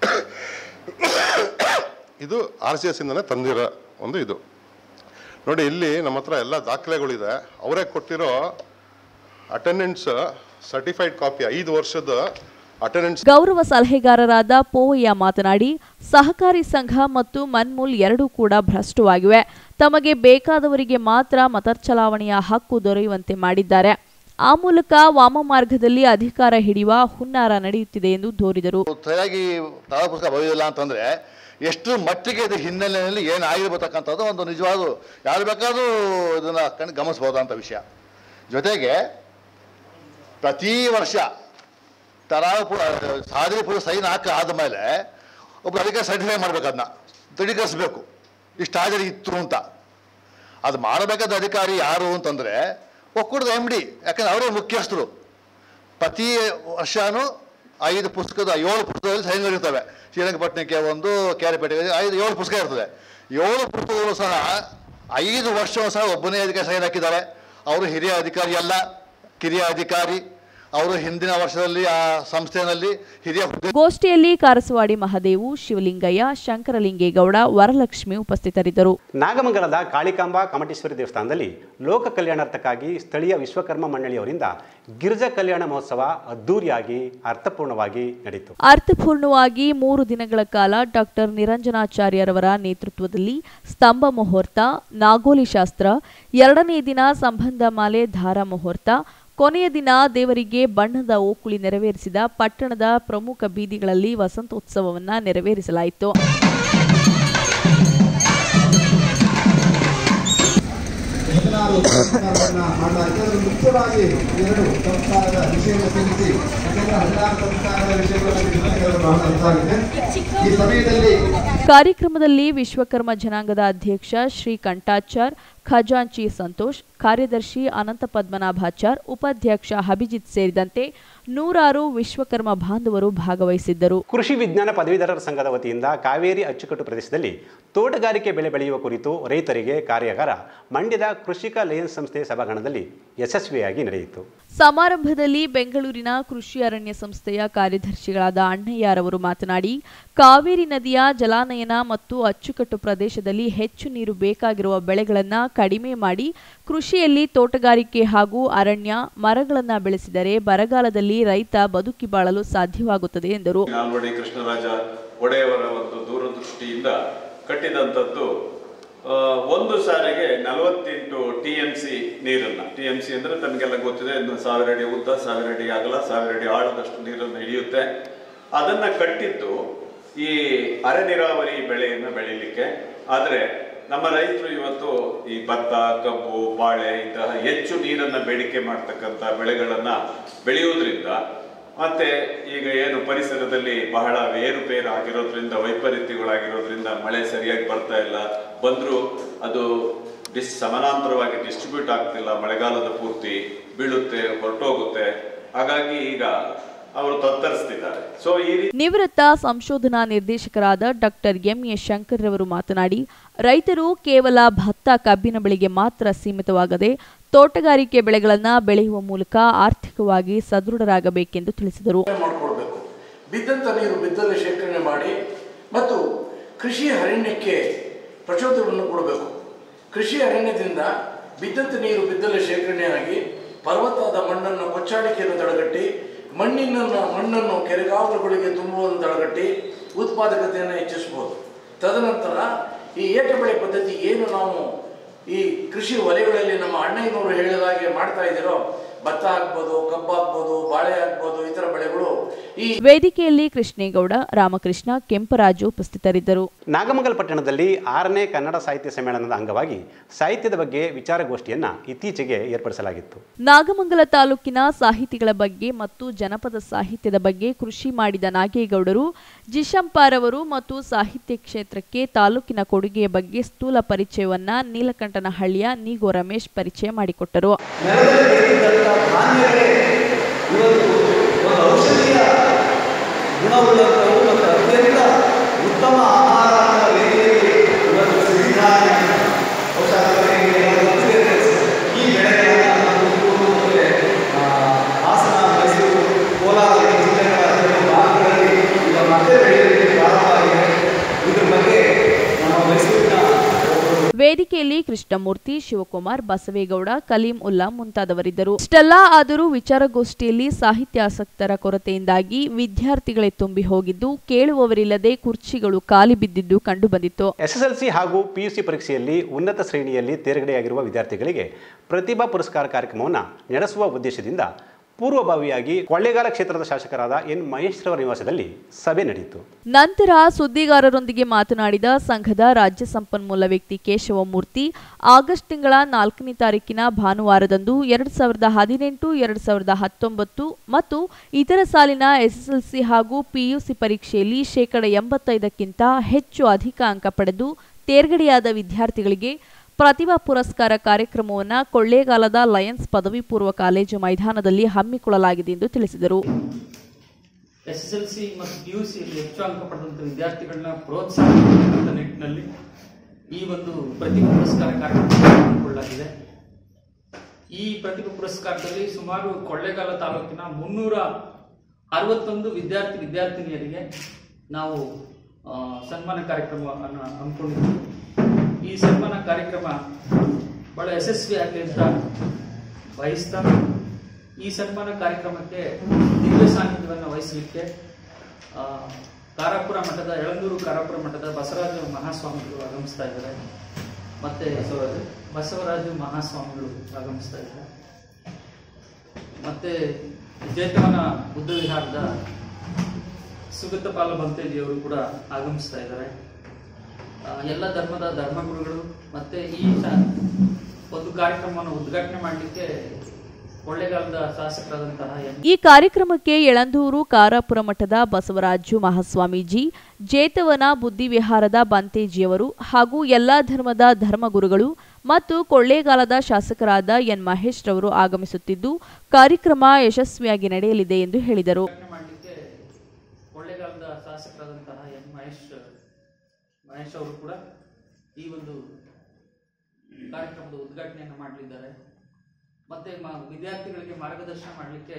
ಇದು ಆರ್ ಸಿ ಎಸ್ ಇಂದನೇ ತಂದಿರೋ ಒಂದು ಇದು ನೋಡಿ ಇಲ್ಲಿ ನಮ್ಮ ಹತ್ರ ಎಲ್ಲ ದಾಖಲೆಗಳಿದೆ ಅವರೇ ಕೊಟ್ಟಿರೋ ಅಟೆಂಡೆನ್ಸ್ ಸರ್ಟಿಫೈಡ್ ಕಾಪಿ ಐದು ವರ್ಷದ ಅಟೆಂಡೆನ್ಸ್ ಗೌರವ ಸಲಹೆಗಾರರಾದ ಪೋವಯ್ಯ ಮಾತನಾಡಿ ಸಹಕಾರಿ ಸಂಘ ಮತ್ತು ಮನ್ಮೂಲ್ ಎರಡೂ ಕೂಡ ಭ್ರಷ್ಟವಾಗಿವೆ ತಮಗೆ ಬೇಕಾದವರಿಗೆ ಮಾತ್ರ ಮತ ಚಲಾವಣೆಯ ಹಕ್ಕು ದೊರೆಯುವಂತೆ ಮಾಡಿದ್ದಾರೆ ಆ ಮೂಲಕ ವಾಮ ಮಾರ್ಗದಲ್ಲಿ ಅಧಿಕಾರ ಹಿಡಿಯುವ ಹುನ್ನಾರ ನಡೆಯುತ್ತಿದೆ ಎಂದು ದೂರಿದರು ಸರಿಯಾಗಿ ತಾಳ ಪುಸ್ತಕ ಬರೆಯೋದಿಲ್ಲ ಅಂತಂದ್ರೆ ಎಷ್ಟು ಮಟ್ಟಿಗೆ ಇದು ಹಿನ್ನೆಲೆಯಲ್ಲಿ ಏನಾಗಿರ್ಬೇಕಂತದ್ದು ಒಂದು ನಿಜವಾದ ಯಾರು ಬೇಕಾದ್ರೂ ಇದನ್ನ ಕಣ್ ಗಮನಿಸ್ಬೋದಂತ ವಿಷಯ ಜೊತೆಗೆ ಪ್ರತಿ ವರ್ಷ ತರಾವ ಸಾಧನೆ ಪುರ ಸೈನ್ ಹಾಕಿ ಆದಮೇಲೆ ಒಬ್ರು ಅದಕ್ಕೆ ಸರ್ಟಿಫೈ ಮಾಡ್ಬೇಕು ಅದನ್ನ ದೃಢೀಕರಿಸಬೇಕು ಇಷ್ಟು ಹಾಜರಿ ಇತ್ತು ಅಂತ ಅದು ಮಾಡಬೇಕಾದ ಅಧಿಕಾರಿ ಯಾರು ಅಂತಂದ್ರೆ ಒಕ್ಕೂಟದ ಎಮ್ ಡಿ ಯಾಕಂದ್ರೆ ಅವರೇ ಮುಖ್ಯಸ್ಥರು ಪ್ರತಿ ವರ್ಷನೂ ಐದು ಪುಸ್ತಕದ ಏಳು ಪುಸ್ತಕದಲ್ಲಿ ಸೈನ್ಗಳಿರ್ತವೆ ಶ್ರೀರಂಗಪಟ್ಟಣಕ್ಕೆ ಒಂದು ಕೆರೆಪೇಟೆಗೆ ಐದು ಏಳು ಪುಸ್ತಕ ಇರ್ತದೆ ಏಳು ಪುಸ್ತಕಗಳು ಸಹ ಐದು ವರ್ಷವೂ ಸಹ ಒಬ್ಬನೇ ಅಧಿಕಾರಿ ಸೈನ್ ಹಾಕಿದ್ದಾರೆ ಅವರು ಹಿರಿಯ ಅಧಿಕಾರಿ ಅಲ್ಲ ಕಿರಿಯ ಅಧಿಕಾರಿ ಅವರು ಹಿಂದಿನ ವರ್ಷದಲ್ಲಿ ಆ ಸಂಸ್ಥೆಯಲ್ಲಿ ಹಿರಿಯ ಹುದ್ದೆ ಗೋಷ್ಠಿಯಲ್ಲಿ ಕಾರಸವಾಡಿ ಮಹದೇವು ಶಿವಲಿಂಗಯ್ಯ ಶಂಕರಲಿಂಗೇಗೌಡ ವರಲಕ್ಷ್ಮಿ ಉಪಸ್ಥಿತರಿದ್ದರು ನಾಗಮಂಗಲದ ಕಾಳಿಕಾಂಬಾ ಕಮಟೇಶ್ವರಿ ದೇವಸ್ಥಾನದಲ್ಲಿ ಲೋಕ ಕಲ್ಯಾಣಾರ್ಥಕ್ಕಾಗಿ ಸ್ಥಳೀಯ ವಿಶ್ವಕರ್ಮ ಮಂಡಳಿಯವರಿಂದ ಗಿರಿಜಾ ಕಲ್ಯಾಣ ಮಹೋತ್ಸವ ಅದ್ದೂರಿಯಾಗಿ ಅರ್ಥಪೂರ್ಣವಾಗಿ ನಡೆಯಿತು ಅರ್ಥಪೂರ್ಣವಾಗಿ ಮೂರು ದಿನಗಳ ಕಾಲ ಡಾಕ್ಟರ್ ನಿರಂಜನಾಚಾರ್ಯರವರ ನೇತೃತ್ವದಲ್ಲಿ ಸ್ತಂಭ ಮುಹೂರ್ತ ನಾಗೋಲಿ ಶಾಸ್ತ್ರ ಎರಡನೇ ದಿನ ಸಂಬಂಧ ಮಾಲೆ ಧಾರ ಮುಹೂರ್ತ ಕೊನೆಯ ದಿನ ದೇವರಿಗೆ ಬಣ್ಣದ ಓಕುಳಿ ನೆರವೇರಿಸಿದ ಪಟ್ಟಣದ ಪ್ರಮುಖ ಬೀದಿಗಳಲ್ಲಿ ವಸಂತೋತ್ಸವವನ್ನ ನೆರವೇರಿಸಲಾಯಿತು ಹದಿನಾರು ಸಂಸ್ಕಾರವನ್ನ ಮಾಡಲಾಗಿದೆ ಅದರಲ್ಲಿ ಮುಖ್ಯವಾಗಿ ಎರಡು ಸಂಸ್ಕಾರದ ವಿಷಯವನ್ನು ತಿಳಿಸಿ ಯಾಕಂದ್ರೆ ಹದಿನಾರು ಸಂಸ್ಕಾರದ ವಿಷಯಗಳನ್ನು ತಿಳಿಸಲು ಬಹಳ ಅರ್ಥ ಆಗಿದೆ ಈ ಸಮಯದಲ್ಲಿ ಕಾರ್ಯಕ್ರಮದಲ್ಲಿ ವಿಶ್ವಕರ್ಮ ಜನಾಂಗದ ಅಧ್ಯಕ್ಷ ಶ್ರೀ ಕಂಠಾಚಾರ್ ಖಜಾಂಚಿ ಸಂತೋಷ್ ಕಾರ್ಯದರ್ಶಿ ಅನಂತ ಪದ್ಮನಾಭಾಚಾರ್ ಉಪಾಧ್ಯಕ್ಷ ಅಭಿಜಿತ್ ಸೇರಿದಂತೆ ನೂರಾರು ವಿಶ್ವಕರ್ಮ ಬಾಂಧವರು ಭಾಗವಹಿಸಿದ್ದರು ಕೃಷಿ ವಿಜ್ಞಾನ ಪದವೀಧರರ ಸಂಘದ ವತಿಯಿಂದ ಕಾವೇರಿ ಅಚ್ಚುಕಟ್ಟು ಪ್ರದೇಶದಲ್ಲಿ ತೋಟಗಾರಿಕೆ ಬೆಳೆ ಬೆಳೆಯುವ ಕುರಿತು ರೈತರಿಗೆ ಕಾರ್ಯಾಗಾರ ಮಂಡ್ಯದ ಕೃಷಿಕ ಲಯನ್ಸ್ ಸಂಸ್ಥೆ ಸಭಾಂಗಣದಲ್ಲಿ ಯಶಸ್ವಿಯಾಗಿ ನಡೆಯಿತು ಸಮಾರಂಭದಲ್ಲಿ ಬೆಂಗಳೂರಿನ ಕೃಷಿ ಅರಣ್ಯ ಸಂಸ್ಥೆಯ ಕಾರ್ಯದರ್ಶಿಗಳಾದ ಅಣ್ಣಯ್ಯರವರು ಮಾತನಾಡಿ ಕಾವೇರಿ ನದಿಯ ಜಲಾನಯನ ಮತ್ತು ಅಚ್ಚುಕಟ್ಟು ಪ್ರದೇಶದಲ್ಲಿ ಹೆಚ್ಚು ನೀರು ಬೇಕಾಗಿರುವ ಬೆಳೆಗಳನ್ನು ಕಡಿಮೆ ಮಾಡಿ ಕೃಷಿಯಲ್ಲಿ ತೋಟಗಾರಿಕೆ ಹಾಗೂ ಅರಣ್ಯ ಮರಗಳನ್ನು ಬೆಳೆಸಿದರೆ ಬರಗಾಲದಲ್ಲಿ ರೈತ ಬದುಕಿ ಬಾಳಲು ಸಾಧ್ಯವಾಗುತ್ತದೆ ಎಂದರು ನಾಲ್ವಡಿ ಕೃಷ್ಣರಾಜ ಒಡೆಯವರ ಒಂದು ದೂರದೃಷ್ಟಿಯಿಂದ ಕಟ್ಟಿದಂಥದ್ದು ಆ, ಒಂದು ಸಾರಿಗೆ ನಲವತ್ತೆಂಟು ಟಿ ಎಂ ಸಿ ನೀರನ್ನ ಟಿ ಎಂ ಸಿ ಅಂದ್ರೆ ತಮಗೆಲ್ಲ ಗೊತ್ತಿದೆ ಇನ್ನು ಸಾವಿರ ಅಡಿ ಉದ್ದ ಸಾವಿರ ಅಡಿ ಅಗಲ ಸಾವಿರ ಅಡಿ ಆಳದಷ್ಟು ನೀರನ್ನು ಹಿಡಿಯುತ್ತೆ ಅದನ್ನ ಕಟ್ಟಿದ್ದು ಈ ಅರೆ ನೀರಾವರಿ ಬೆಳೆಯನ್ನು ಬೆಳೀಲಿಕ್ಕೆ ಆದರೆ ನಮ್ಮ ರೈತರು ಇವತ್ತು ಈ ಭತ್ತ ಕಬ್ಬು ಬಾಳೆ ಇಂತಹ ಹೆಚ್ಚು ನೀರನ್ನ ಬೇಡಿಕೆ ಮಾಡ್ತಕ್ಕಂಥ ಬೆಳೆಗಳನ್ನ ಬೆಳೆಯುವುದರಿಂದ ಮತ್ತೆ ಈಗ ಏನು ಪರಿಸರದಲ್ಲಿ ಬಹಳ ಏರುಪೇರು ಆಗಿರೋದ್ರಿಂದ ವೈಪರೀತ್ಯಗಳಾಗಿರೋದ್ರಿಂದ ಮಳೆ ಸರಿಯಾಗಿ ಬರ್ತಾ ಇಲ್ಲ ಬಂದರೂ ಅದು ಡಿಸ್ ಸಮಾನಾಂತರವಾಗಿ ಡಿಸ್ಟ್ರಿಬ್ಯೂಟ್ ಆಗ್ತಿಲ್ಲ ಮಳೆಗಾಲದ ಪೂರ್ತಿ ಬೀಳುತ್ತೆ ಹೊರಟೋಗುತ್ತೆ ಹಾಗಾಗಿ ಈಗ ಅವರು ತತ್ತರಿಸ್ತಿದ್ದಾರೆ ಸೊ ಈ ರೀತಿ ನಿವೃತ್ತ ಸಂಶೋಧನಾ ನಿರ್ದೇಶಕರಾದ ಡಾಕ್ಟರ್ ಎಂಎ ಶಂಕರ್ ರವರು ಮಾತನಾಡಿ ರೈತರು ಕೇವಲ ಭತ್ತ ಕಬ್ಬಿನ ಬೆಳೆಗೆ ಮಾತ್ರ ಸೀಮಿತವಾಗದೆ ತೋಟಗಾರಿಕೆ ಬೆಳೆಗಳನ್ನು ಬೆಳೆಯುವ ಮೂಲಕ ಆರ್ಥಿಕವಾಗಿ ಸದೃಢರಾಗಬೇಕೆಂದು ತಿಳಿಸಿದರು ಮಾಡಿಕೊಡ್ಬೇಕು ಬಿದ್ದಂಥ ನೀರು ಬಿದ್ದಲ್ಲಿ ಶೇಖರಣೆ ಮಾಡಿ ಮತ್ತು ಕೃಷಿ ಅರಣ್ಯಕ್ಕೆ ಪ್ರಚೋದನೆಯನ್ನು ಕೊಡಬೇಕು ಕೃಷಿ ಅರಣ್ಯದಿಂದ ಬಿದ್ದಂಥ ನೀರು ಬಿದ್ದಲ್ಲಿ ಶೇಖರಣೆಯಾಗಿ ಫಲವತ್ತಾದ ಮಣ್ಣನ್ನು ಕೊಚ್ಚಾಡಿಕೆಯನ್ನು ತಡೆಗಟ್ಟಿ ಮಣ್ಣಿನ ಮಣ್ಣನ್ನು ಕೆರೆಗಾವಲುಗಳಿಗೆ ತುಂಬುವುದನ್ನು ತಡೆಗಟ್ಟಿ ಉತ್ಪಾದಕತೆಯನ್ನು ಹೆಚ್ಚಿಸಬಹುದು ತದನಂತರ ಈ ಏಕ ಬೆಳೆ ಪದ್ಧತಿ ಏನು ನಾವು ಈ ಕೃಷಿ ವಲಯಗಳಲ್ಲಿ ನಮ್ಮ ಅಣ್ಣಯ್ಯನವರು ಹೇಳಿದ ಹಾಗೆ ಮಾಡ್ತಾ ಇದ್ದೀರೋ ಭತ್ತ ಹಾಕ್ಬೋದು ಕಬ್ಬು ಹಾಕ್ಬೋದು ಬಾಳೆ ಹಾಕ್ಬೋದು ಇತರ ಬೆಳೆಗಳು ಈ ವೇದಿಕೆಯಲ್ಲಿ ಕೃಷ್ಣೇಗೌಡ ರಾಮಕೃಷ್ಣ ಕೆಂಪರಾಜು ಉಪಸ್ಥಿತರಿದ್ದರು ನಾಗಮಂಗಲ ಪಟ್ಟಣದಲ್ಲಿ ಆರನೇ ಕನ್ನಡ ಸಾಹಿತ್ಯ ಸಮ್ಮೇಳನದ ಅಂಗವಾಗಿ ಸಾಹಿತ್ಯದ ಬಗ್ಗೆ ವಿಚಾರಗೋಷ್ಠಿಯನ್ನು ಇತ್ತೀಚೆಗೆ ಏರ್ಪಡಿಸಲಾಗಿತ್ತು ನಾಗಮಂಗಲ ತಾಲೂಕಿನ ಸಾಹಿತಿಗಳ ಬಗ್ಗೆ ಮತ್ತು ಜನಪದ ಸಾಹಿತ್ಯದ ಬಗ್ಗೆ ಕೃಷಿ ಮಾಡಿದ ನಾಗೇಗೌಡರು ಜಿಶಂಪಾರವರು ಮತ್ತು ಸಾಹಿತ್ಯ ಕ್ಷೇತ್ರಕ್ಕೆ ತಾಲೂಕಿನ ಕೊಡುಗೆಯ ಬಗ್ಗೆ ಸ್ಥೂಲ ಪರಿಚಯವನ್ನ ನೀಲಕಂಠನಹಳ್ಳಿಯ ನೀಗೋ ರಮೇಶ್ ಪರಿಚಯ ಮಾಡಿಕೊಟ್ಟರು ನೆಲದಲ್ಲಿ ಬೆಳೆದಿದ್ದಂಥ ಧಾನ್ಯಗಳೇ ಇವತ್ತು ಒಂದು ಔಷಧೀಯ ಗುಣವುಳ್ಳಂಥವು ಮತ್ತು ಅತ್ಯಂತ ಉತ್ತಮ ಆಹಾರ ಅನ್ನೋ ರೀತಿಯಲ್ಲಿ ಇವತ್ತು ಸಿರಿಧಾನ್ಯ ಔಷಧಗಳಿಗೆ ಗೊತ್ತಿದೆ. ಈ ಬೆಳೆಗಳನ್ನು ನಾವು ತುಮಕೂರು ಮತ್ತೆ, ಆ, ಹಾಸನ ಮೈಸೂರು ಕೋಲಾರ ಜಿಲ್ಲೆಗಳ ಕೆಲವು ಭಾಗಗಳಲ್ಲಿ ಈಗ ಮತ್ತೆ ಬೆಳೆಯಲಿಕ್ಕೆ ಪ್ರಾರಂಭವಾಗಿದೆ ಇದ್ರ ಬಗ್ಗೆ ನಮ್ಮ ಮೈಸೂರಿನ ವೇದಿಕೆಯಲ್ಲಿ ಕೃಷ್ಣಮೂರ್ತಿ ಶಿವಕುಮಾರ್ ಬಸವೇಗೌಡ ಕಲೀಂ ಉಲ್ಲಾ ಮುಂತಾದವರಿದ್ದರು ಇಷ್ಟೆಲ್ಲ ಆದರೂ ವಿಚಾರಗೋಷ್ಠಿಯಲ್ಲಿ ಸಾಹಿತ್ಯಾಸಕ್ತರ ಕೊರತೆಯಿಂದಾಗಿ ವಿದ್ಯಾರ್ಥಿಗಳೇ ತುಂಬಿ ಹೋಗಿದ್ದು ಕೇಳುವವರಿಲ್ಲದೆ ಕುರ್ಚಿಗಳು ಖಾಲಿ ಬಿದ್ದಿದ್ದು ಕಂಡುಬಂದಿತ್ತು ಎಸ್ಎಸ್ಎಲ್ಸಿ ಹಾಗೂ ಪಿಯುಸಿ ಪರೀಕ್ಷೆಯಲ್ಲಿ ಉನ್ನತ ಶ್ರೇಣಿಯಲ್ಲಿ ತೇರ್ಗಡೆಯಾಗಿರುವ ವಿದ್ಯಾರ್ಥಿಗಳಿಗೆ ಪ್ರತಿಭಾ ಪುರಸ್ಕಾರ ಕಾರ್ಯಕ್ರಮವನ್ನು ನಡೆಸುವ ಉದ್ದೇಶದಿಂದ ಪೂರ್ವಭಾವಿಯಾಗಿ ಕೊಳ್ಳೇಗಾಲ ಕ್ಷೇತ್ರದ ಶಾಸಕರಾದ ಎನ್ ಮಹೇಶ್ ರವರ ನಿವಾಸದಲ್ಲಿ ಸಭೆ ನಡೆಯಿತು ನಂತರ ಸುದ್ದಿಗಾರರೊಂದಿಗೆ ಮಾತನಾಡಿದ ಸಂಘದ ರಾಜ್ಯ ಸಂಪನ್ಮೂಲ ವ್ಯಕ್ತಿ ಕೇಶವಮೂರ್ತಿ ಆಗಸ್ಟ್ ತಿಂಗಳ ನಾಲ್ಕನೇ ತಾರೀಕಿನ ಭಾನುವಾರದಂದು ಎರಡು ಸಾವಿರದ ಹದಿನೆಂಟು ಎರಡು ಸಾವಿರದ ಹತ್ತೊಂಬತ್ತು ಮತ್ತು ಇತರ ಸಾಲಿನ ಎಸ್ಎಸ್ಎಲ್ಸಿ ಹಾಗೂ ಪಿಯುಸಿ ಪರೀಕ್ಷೆಯಲ್ಲಿ ಶೇಕಡ ಎಂಬತ್ತೈದಕ್ಕಿಂತ ಹೆಚ್ಚು ಅಧಿಕ ಅಂಕ ಪಡೆದು ತೇರ್ಗಡೆಯಾದ ವಿದ್ಯಾರ್ಥಿಗಳಿಗೆ ಪ್ರತಿಭಾ ಪುರಸ್ಕಾರ ಕಾರ್ಯಕ್ರಮವನ್ನು ಕೊಳ್ಳೇಗಾಲದ ಲಯನ್ಸ್ ಪದವಿ ಪೂರ್ವ ಕಾಲೇಜು ಮೈದಾನದಲ್ಲಿ ಹಮ್ಮಿಕೊಳ್ಳಲಾಗಿದೆ ಎಂದು ತಿಳಿಸಿದರು ಎಸ್ ಎಸ್ ಎಲ್ ಸಿ ಮತ್ತು ಪಿ ಯು ಸಿಯಲ್ಲಿ ಹೆಚ್ಚು ಅಂಕ ಪಡೆದಂಥ ವಿದ್ಯಾರ್ಥಿಗಳನ್ನ ಪ್ರೋತ್ಸಾಹ ನೀಡುವಂಥ ನಿಟ್ಟಿನಲ್ಲಿ ಈ ಒಂದು ಪ್ರತಿಭಾ ಪುರಸ್ಕಾರ ಕಾರ್ಯಕ್ರಮ ಹಮ್ಮಿಕೊಳ್ಳಲಾಗಿದೆ ಈ ಪ್ರತಿಭಾ ಪುರಸ್ಕಾರದಲ್ಲಿ ಸುಮಾರು ಕೊಳ್ಳೇಗಾಲ ತಾಲೂಕಿನ ಮುನ್ನೂರ ಅರವತ್ತೊಂದು ವಿದ್ಯಾರ್ಥಿ ವಿದ್ಯಾರ್ಥಿನಿಯರಿಗೆ ನಾವು ಆ, ಸನ್ಮಾನ ಕಾರ್ಯಕ್ರಮವನ್ನು ಹಮ್ಮಿಕೊಂಡಿದ್ದೀವಿ ಈ ಸನ್ಮಾನ ಕಾರ್ಯಕ್ರಮ ಬಹಳ ಯಶಸ್ವಿ ಆಗಲಿ ಅಂತ ಬಯಸ್ತಾ ಈ ಸನ್ಮಾನ ಕಾರ್ಯಕ್ರಮಕ್ಕೆ ದಿವ್ಯ ಸಾನ್ನಿಧ್ಯವನ್ನು ವಹಿಸಲಿಕ್ಕೆ ಆ, ಕಾರಾಪುರ ಮಠದ ಎಳಂದೂರು ಕಾರಾಪುರ ಮಠದ ಬಸವರಾಜ ಮಹಾಸ್ವಾಮಿಗಳು ಆಗಮಿಸ್ತಾ ಇದ್ದಾರೆ ಮತ್ತೆ ಬಸವರಾಜು ಮಹಾಸ್ವಾಮಿಗಳು ಆಗಮಿಸ್ತಾ ಇದ್ದಾರೆ ಮತ್ತೆ ಜೇತವನ ಬುದ್ಧ ವಿಹಾರದ ಸುಗತಪಾಲ ಬಂತೇಜಿಯವರು ಕೂಡ ಆಗಮಿಸ್ತಾ ಇದ್ದಾರೆ ಆ, ಎಲ್ಲ ಧರ್ಮದ ಧರ್ಮಗುರುಗಳು ಮತ್ತೆ ಈ ಸ- ಒಂದು ಕಾರ್ಯಕ್ರಮವನ್ನು ಉದ್ಘಾಟನೆ ಮಾಡಲಿಕ್ಕೆ ಕೊಳ್ಳೇಗಾಲದ ಶಾಸಕರಾದಂತಹ ಎಂ ಈ ಕಾರ್ಯಕ್ರಮಕ್ಕೆ ಯಳಂದೂರು ಕಾರಾಪುರ ಮಠದ ಬಸವರಾಜು ಮಹಾಸ್ವಾಮೀಜಿ ಜೇತವನ ಬುದ್ಧಿವಿಹಾರದ ಬಂತೇಜಿಯವರು ಹಾಗೂ ಎಲ್ಲಾ ಧರ್ಮದ ಧರ್ಮಗುರುಗಳು ಮತ್ತು ಕೊಳ್ಳೇಗಾಲದ ಶಾಸಕರಾದ ಎನ್ ಮಹೇಶ್ ರವರು ಆಗಮಿಸುತ್ತಿದ್ದು ಕಾರ್ಯಕ್ರಮ ಯಶಸ್ವಿಯಾಗಿ ನಡೆಯಲಿದೆ ಎಂದು ಹೇಳಿದರು ಮಾಡಲಿಕ್ಕೆ ಕೊಳ್ಳೇಗಾಲದ ಶಾಸಕರಾದಂತಹ ಎಂ ಮಹೇಶ್ ಮಹೇಶ್ ಅವರು ಕೂಡ ಈ ಒಂದು ಕಾರ್ಯಕ್ರಮದ ಉದ್ಘಾಟನೆಯನ್ನು ಮಾಡಲಿದ್ದಾರೆ ಮತ್ತೆ ಮ- ವಿದ್ಯಾರ್ಥಿಗಳಿಗೆ ಮಾರ್ಗದರ್ಶನ ಮಾಡಲಿಕ್ಕೆ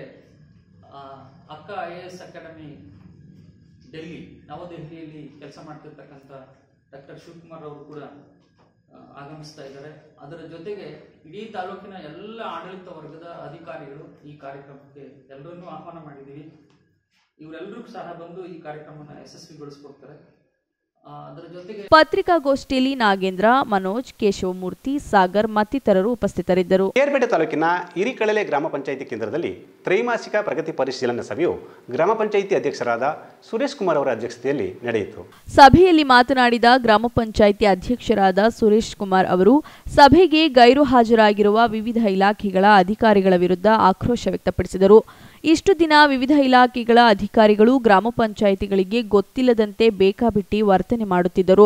ಅಕ್ಕ I A S academy Delhi ನವದೆಹಲಿಯಲ್ಲಿ ಕೆಲಸ ಮಾಡ್ತಿರ್ತಕ್ಕಂಥ ಡಾಕ್ಟರ್ ಶಿವಕುಮಾರ್ ಅವರು ಕೂಡ ಆ, ಆಗಮಿಸ್ತಾ ಇದ್ದಾರೆ ಅದರ ಜೊತೆಗೆ ಇಡೀ ತಾಲೂಕಿನ ಎಲ್ಲ ಆಡಳಿತ ವರ್ಗದ ಅಧಿಕಾರಿಗಳು ಈ ಕಾರ್ಯಕ್ರಮಕ್ಕೆ ಎಲ್ಲರನ್ನೂ ಆಹ್ವಾನ ಮಾಡಿದ್ದೀವಿ ಇವರೆಲ್ಲರೂ ಸಹ ಬಂದು ಈ ಕಾರ್ಯಕ್ರಮವನ್ನು ಯಶಸ್ವಿಗೊಳಿಸ್ಕೊಡ್ತಾರೆ ಆ, ಅದರ ಜೊತೆಗೆ ಪತ್ರಿಕಾಗೋಷ್ಠಿಯಲ್ಲಿ ನಾಗೇಂದ್ರ ಮನೋಜ್ ಕೇಶವಮೂರ್ತಿ ಸಾಗರ್ ಮತ್ತಿತರರು ಉಪಸ್ಥಿತರಿದ್ದರು ಕೇರ್ಪೇಟೆ ತಾಲೂಕಿನ ಹಿರಿಕಳಲೆ ಗ್ರಾಮ ಪಂಚಾಯಿತಿ ಕೇಂದ್ರದಲ್ಲಿ ತ್ರೈಮಾಸಿಕ ಪ್ರಗತಿ ಪರಿಶೀಲನಾ ಸಭೆಯು ಗ್ರಾಮ ಪಂಚಾಯಿತಿ ಅಧ್ಯಕ್ಷರಾದ ಸುರೇಶ್ ಕುಮಾರ್ ಅವರ ಅಧ್ಯಕ್ಷತೆಯಲ್ಲಿ ನಡೆಯಿತು ಸಭೆಯಲ್ಲಿ ಮಾತನಾಡಿದ ಗ್ರಾಮ ಪಂಚಾಯಿತಿ ಅಧ್ಯಕ್ಷರಾದ ಸುರೇಶ್ ಕುಮಾರ್ ಅವರು ಸಭೆಗೆ ಗೈರು ಹಾಜರಾಗಿರುವ ವಿವಿಧ ಇಲಾಖೆಗಳ ಅಧಿಕಾರಿಗಳ ವಿರುದ್ಧ ಆಕ್ರೋಶ ವ್ಯಕ್ತಪಡಿಸಿದರು ಇಷ್ಟು ದಿನ ವಿವಿಧ ಇಲಾಖೆಗಳ ಅಧಿಕಾರಿಗಳು ಗ್ರಾಮ ಪಂಚಾಯಿತಿಗಳಿಗೆ ಗೊತ್ತಿಲ್ಲದಂತೆ ಬೇಕಾಬಿಟ್ಟಿ ವರ್ತನೆ ಮಾಡುತ್ತಿದ್ದರು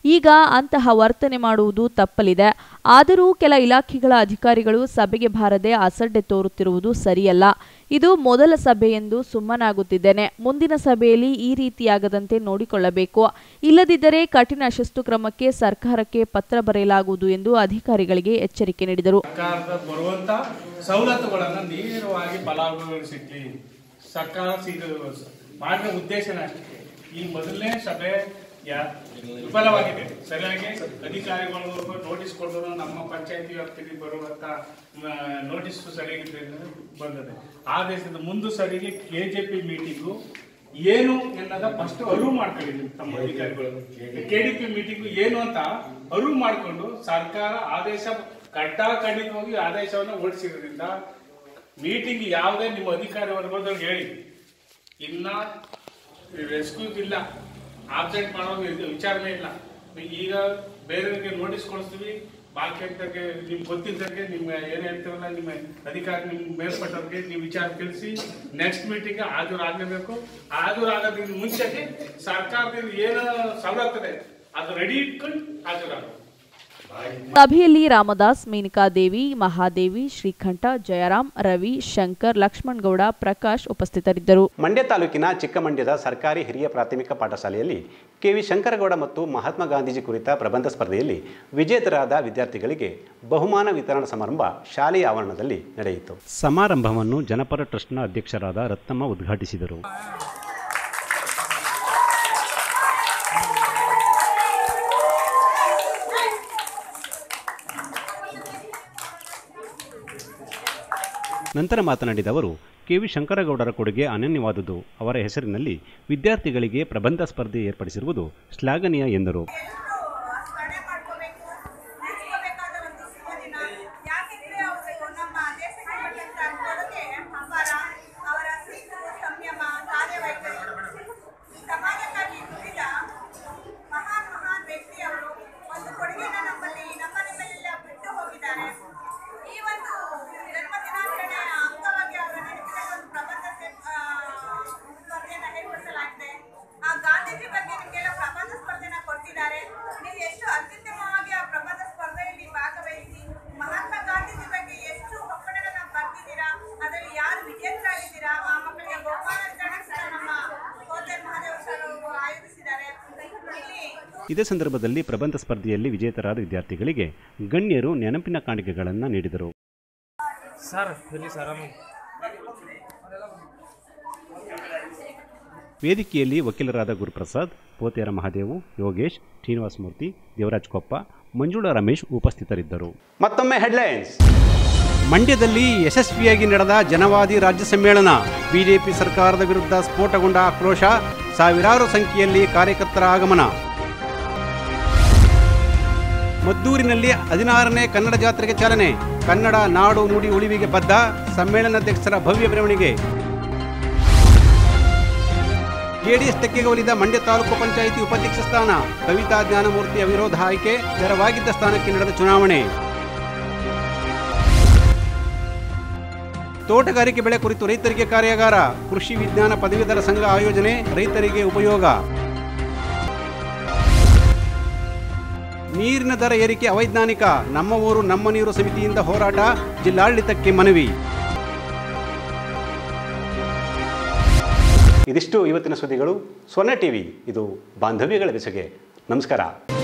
ಈಗ ಅಂತಹ ವರ್ತನೆ ಮಾಡುವುದು ತಪ್ಪಲಿದೆ ಆದರೂ ಕೆಲ ಇಲಾಖೆಗಳ ಅಧಿಕಾರಿಗಳು ಸಭೆಗೆ ಬಾರದೆ ಅಸಡ್ಡೆ ತೋರುತ್ತಿರುವುದು ಸರಿಯಲ್ಲ ಇದು ಮೊದಲ ಸಭೆ ಎಂದು ಸುಮ್ಮನಾಗುತ್ತಿದ್ದೇನೆ ಮುಂದಿನ ಸಭೆಯಲ್ಲಿ ಈ ರೀತಿಯಾಗದಂತೆ ನೋಡಿಕೊಳ್ಳಬೇಕು ಇಲ್ಲದಿದ್ದರೆ ಕಠಿಣ ಶಿಸ್ತು ಕ್ರಮಕ್ಕೆ ಸರ್ಕಾರಕ್ಕೆ ಪತ್ರ ಬರೆಯಲಾಗುವುದು ಎಂದು ಅಧಿಕಾರಿಗಳಿಗೆ ಎಚ್ಚರಿಕೆ ನೀಡಿದರು ಸರ್ಕಾರದ ಬರುವಂತ ಸವಲತ್ತುಗಳನ್ನು ನೇರವಾಗಿ ಫಲಾನುಭವಿಸಿಟ್ಲಿ ಸರ್ಕಾರ ಸಿಗ ಮಾಡಿದ ಉದ್ದೇಶನ ಅಷ್ಟೇ ಈ ಮೊದಲನೇ ಸಭೆ ಯಾ- ವಿಫಲವಾಗಿದೆ ಸರಿಯಾಗಿ ಅಧಿಕಾರಿಗಳು ನೋಟಿಸ್ ಕೊಡೋದು ನಮ್ಮ ಪಂಚಾಯತಿ ವ್ಯಾಪ್ತಿಗೆ ಬರುವಂತ ನೋಟಿಸ್ ಸರಿಯಾಗಿ ಬಂದದೆ ಆ ದೇಶದ ಮುಂದೆ ಸರಿಗೆ ಕೆಜೆಪಿ ಮೀಟಿಂಗು ಏನು ಎನ್ನದ ಫಸ್ಟ್ ಅರಿವು ಮಾಡ್ಕೊಳ್ಳಿ ನೀವು ತಮ್ಮ ಅಧಿಕಾರಿಗಳು ಕೆಡಿಪಿ ಮೀಟಿಂಗ್ ಏನು ಅಂತ ಅರಿವು ಮಾಡಿಕೊಂಡು ಸರ್ಕಾರ ಆದೇಶ ಕಡ್ಡ ಖಂಡಿತವಾಗಿ ಆದೇಶವನ್ನು ಹೊರಡಿಸಿರೋದ್ರಿಂದ ಮೀಟಿಂಗ್ ಯಾವುದೇ ನಿಮ್ಮ ಅಧಿಕಾರಿ ವರ್ಗದವ್ರಿಗೆ ಹೇಳಿ ಇನ್ನ ರೆಸ್ಕ್ಯೂಸ್ ಇಲ್ಲ ಆಬ್ಸೆಂಟ್ ಮಾಡೋದು ಇದು ವಿಚಾರನೇ ಇಲ್ಲ ಈಗ ಬೇರೆಯವ್ರಿಗೆ ನೋಟಿಸ್ ಕೊಡಿಸ್ತೀವಿ ಬಾಕಿ ಅಂತವ್ರಿಗೆ ನಿಮ್ಗೆ ಗೊತ್ತಿದ್ದವ್ರಿಗೆ ನಿಮ್ಮ ಏನು ಹೇಳ್ತೀರಲ್ಲ ನಿಮ್ಮ ಅಧಿಕಾರಿ ನಿಮ್ಮ ಮೇಲ್ಪಟ್ಟವ್ರಿಗೆ ನೀವು ವಿಚಾರ ತಿಳಿಸಿ ನೆಕ್ಸ್ಟ್ ಮೀಟಿಂಗ್ ಹಾಜರಾಗಲೇಬೇಕು ಹಾಜರಾಗೋದ್ರಿಂದ ಮುಂಚೆಗೆ ಸರ್ಕಾರದಿಂದ ಏನು ಸವಲತ್ತಿದೆ ಅದು ರೆಡಿ ಇಟ್ಕೊಂಡು ಹಾಜರಾಗಬೇಕು ಸಭೆಯಲ್ಲಿ ರಾಮದಾಸ್ ಮೇನಕಾದೇವಿ ಮಹಾದೇವಿ ಶ್ರೀಕಂಠ ಜಯರಾಮ್ ರವಿ ಶಂಕರ್ ಲಕ್ಷ್ಮಣಗೌಡ ಪ್ರಕಾಶ್ ಉಪಸ್ಥಿತರಿದ್ದರು ಮಂಡ್ಯ ತಾಲೂಕಿನ ಚಿಕ್ಕಮಂಡ್ಯದ ಸರ್ಕಾರಿ ಹಿರಿಯ ಪ್ರಾಥಮಿಕ ಪಾಠಶಾಲೆಯಲ್ಲಿ ಕೆವಿ ಶಂಕರಗೌಡ ಮತ್ತು ಮಹಾತ್ಮ ಗಾಂಧೀಜಿ ಕುರಿತ ಪ್ರಬಂಧ ಸ್ಪರ್ಧೆಯಲ್ಲಿ ವಿಜೇತರಾದ ವಿದ್ಯಾರ್ಥಿಗಳಿಗೆ ಬಹುಮಾನ ವಿತರಣಾ ಸಮಾರಂಭ ಶಾಲೆಯ ಆವರಣದಲ್ಲಿ ನಡೆಯಿತು ಸಮಾರಂಭವನ್ನು ಜನಪರ ಟ್ರಸ್ಟ್ನ ಅಧ್ಯಕ್ಷರಾದ ರತ್ನಮ್ಮ ಉದ್ಘಾಟಿಸಿದರು ನಂತರ ಮಾತನಾಡಿದ ಅವರು ಕೆವಿ ಶಂಕರಗೌಡರ ಕೊಡುಗೆ ಅನನ್ಯವಾದುದು ಅವರ ಹೆಸರಿನಲ್ಲಿ ವಿದ್ಯಾರ್ಥಿಗಳಿಗೆ ಪ್ರಬಂಧ ಸ್ಪರ್ಧೆ ಏರ್ಪಡಿಸಿರುವುದು ಶ್ಲಾಘನೀಯ ಎಂದರು ಸಮಾಜಕ್ಕಾಗಿ ದುಡಿದ ಮಹಾನ್ ಮಹಾನ್ ವ್ಯಕ್ತಿಯವರು ಒಂದು ಕೊಡುಗೆನ ನಮ್ಮಲ್ಲಿ ನಮ್ಮ ನಿಮ್ಮಲ್ಲೆಲ್ಲ ಬಿಟ್ಟು ಹೋಗಿದ್ದಾರೆ ಈ ಒಂದು ಜನ್ಮ ದಿನಾಚರಣೆಯ ಅಂಗವಾಗಿ ಅವರ ನೆನಪಿನಲ್ಲಿ ಒಂದು ಪ್ರಬಂಧ ಸೆ- ಆ, ಸ್ಪರ್ಧೆಯನ್ನ ಏರ್ಪಡಿಸಲಾಗಿದೆ ಆ ಗಾಂಧೀಜಿ ಬಗ್ಗೆ ನಿಮಗೆಲ್ಲ ಪ್ರಬಂಧ ಸ್ಪರ್ಧೆನ ಕೊಡ್ತಿದ್ದಾರೆ ನೀವು ಎಷ್ಟು ಅತ್ಯುತ್ತಮವಾಗಿ ಆ ಪ್ರಬಂಧ ಸ್ಪರ್ಧೆಯಲ್ಲಿ ಭಾಗವಹಿಸಿ ಮಹಾತ್ಮ ಗಾಂಧೀಜಿ ಬಗ್ಗೆ ಎಷ್ಟು ಕಪ್ಪಣಗಳನ್ನ ಬರ್ತಿದ್ದೀರಾ ಅದರಲ್ಲಿ ಯಾರು ವಿಜೇತರಾಗಿದ್ದೀರಾ ಆ ಮಕ್ಕಳಿಗೆ ಬಹುಮಾನ ವಿತರಣೆ ಸಹ ನಮ್ಮ ಕೋಟೆ ಮಹಾದೇವ ಸರ್ ಅವರು ಆಯೋಜಿಸಿದ್ದಾರೆ ಇಲ್ಲಿ ಇದೇ ಸಂದರ್ಭದಲ್ಲಿ ಪ್ರಬಂಧ ಸ್ಪರ್ಧೆಯಲ್ಲಿ ವಿಜೇತರಾದ ವಿದ್ಯಾರ್ಥಿಗಳಿಗೆ ಗಣ್ಯರು ನೆನಪಿನ ಕಾಣಿಕೆಗಳನ್ನು ನೀಡಿದರು ಸರ್ ಇಲ್ಲಿ ಸರ್ ವೇದಿಕೆಯಲ್ಲಿ ವಕೀಲರಾದ ಗುರುಪ್ರಸಾದ್ ಪೋತೇರ ಮಹಾದೇವು ಯೋಗೇಶ್ ಶ್ರೀನಿವಾಸ ಮೂರ್ತಿ ದೇವರಾಜ್ ಕೊಪ್ಪ ಮಂಜುಳಾ ರಮೇಶ್ ಉಪಸ್ಥಿತರಿದ್ದರು ಮತ್ತೊಮ್ಮೆ ಹೆಡ್ಲೈನ್ಸ್ ಮಂಡ್ಯದಲ್ಲಿ ಯಶಸ್ವಿಯಾಗಿ ನಡೆದ ಜನವಾದಿ ರಾಜ್ಯ ಸಮ್ಮೇಳನ ಬಿಜೆಪಿ ಸರ್ಕಾರದ ವಿರುದ್ಧ ಸ್ಫೋಟಗೊಂಡ ಆಕ್ರೋಶ ಸಾವಿರಾರು ಸಂಖ್ಯೆಯಲ್ಲಿ ಕಾರ್ಯಕರ್ತರ ಆಗಮನ ಮದ್ದೂರಿನಲ್ಲಿ ಹದಿನಾರನೇ ಕನ್ನಡ ಜಾತ್ರೆಗೆ ಚಾಲನೆ ಕನ್ನಡ ನಾಡು ನುಡಿ ಉಳಿವಿಗೆ ಬದ್ಧ ಸಮ್ಮೇಳನಾಧ್ಯಕ್ಷರ ಭವ್ಯ ಮೆರವಣಿಗೆ ಜೆಡಿಎಸ್ ತೆಕ್ಕೆಗೆ ಒಲಿದ ಮಂಡ್ಯ ತಾಲೂಕು ಪಂಚಾಯಿತಿ ಉಪಾಧ್ಯಕ್ಷ ಸ್ಥಾನ ಕವಿತಾ ಜ್ಞಾನಮೂರ್ತಿ ಅವಿರೋಧ ಆಯ್ಕೆ ತೆರವಾಗಿದ್ದ ಸ್ಥಾನಕ್ಕೆ ನಡೆದ ಚುನಾವಣೆ ತೋಟಗಾರಿಕೆ ಬೆಳೆ ಕುರಿತು ರೈತರಿಗೆ ಕಾರ್ಯಾಗಾರ ಕೃಷಿ ವಿಜ್ಞಾನ ಪದವೀಧರ ಸಂಘ ಆಯೋಜನೆ ರೈತರಿಗೆ ಉಪಯೋಗ ನೀರಿನ ದರ ಏರಿಕೆ ಅವೈಜ್ಞಾನಿಕ ನಮ್ಮ ಊರು ನಮ್ಮ ನೀರು ಸಮಿತಿಯಿಂದ ಹೋರಾಟ ಜಿಲ್ಲಾಡಳಿತಕ್ಕೆ ಮನವಿ ಇದಿಷ್ಟು ಇವತ್ತಿನ ಸುದ್ದಿಗಳು ಸ್ವರ್ಣ ಟಿವಿ ಇದು ಬಾಂಧವ್ಯಗಳ ಬೆಸುಗೆ ನಮಸ್ಕಾರ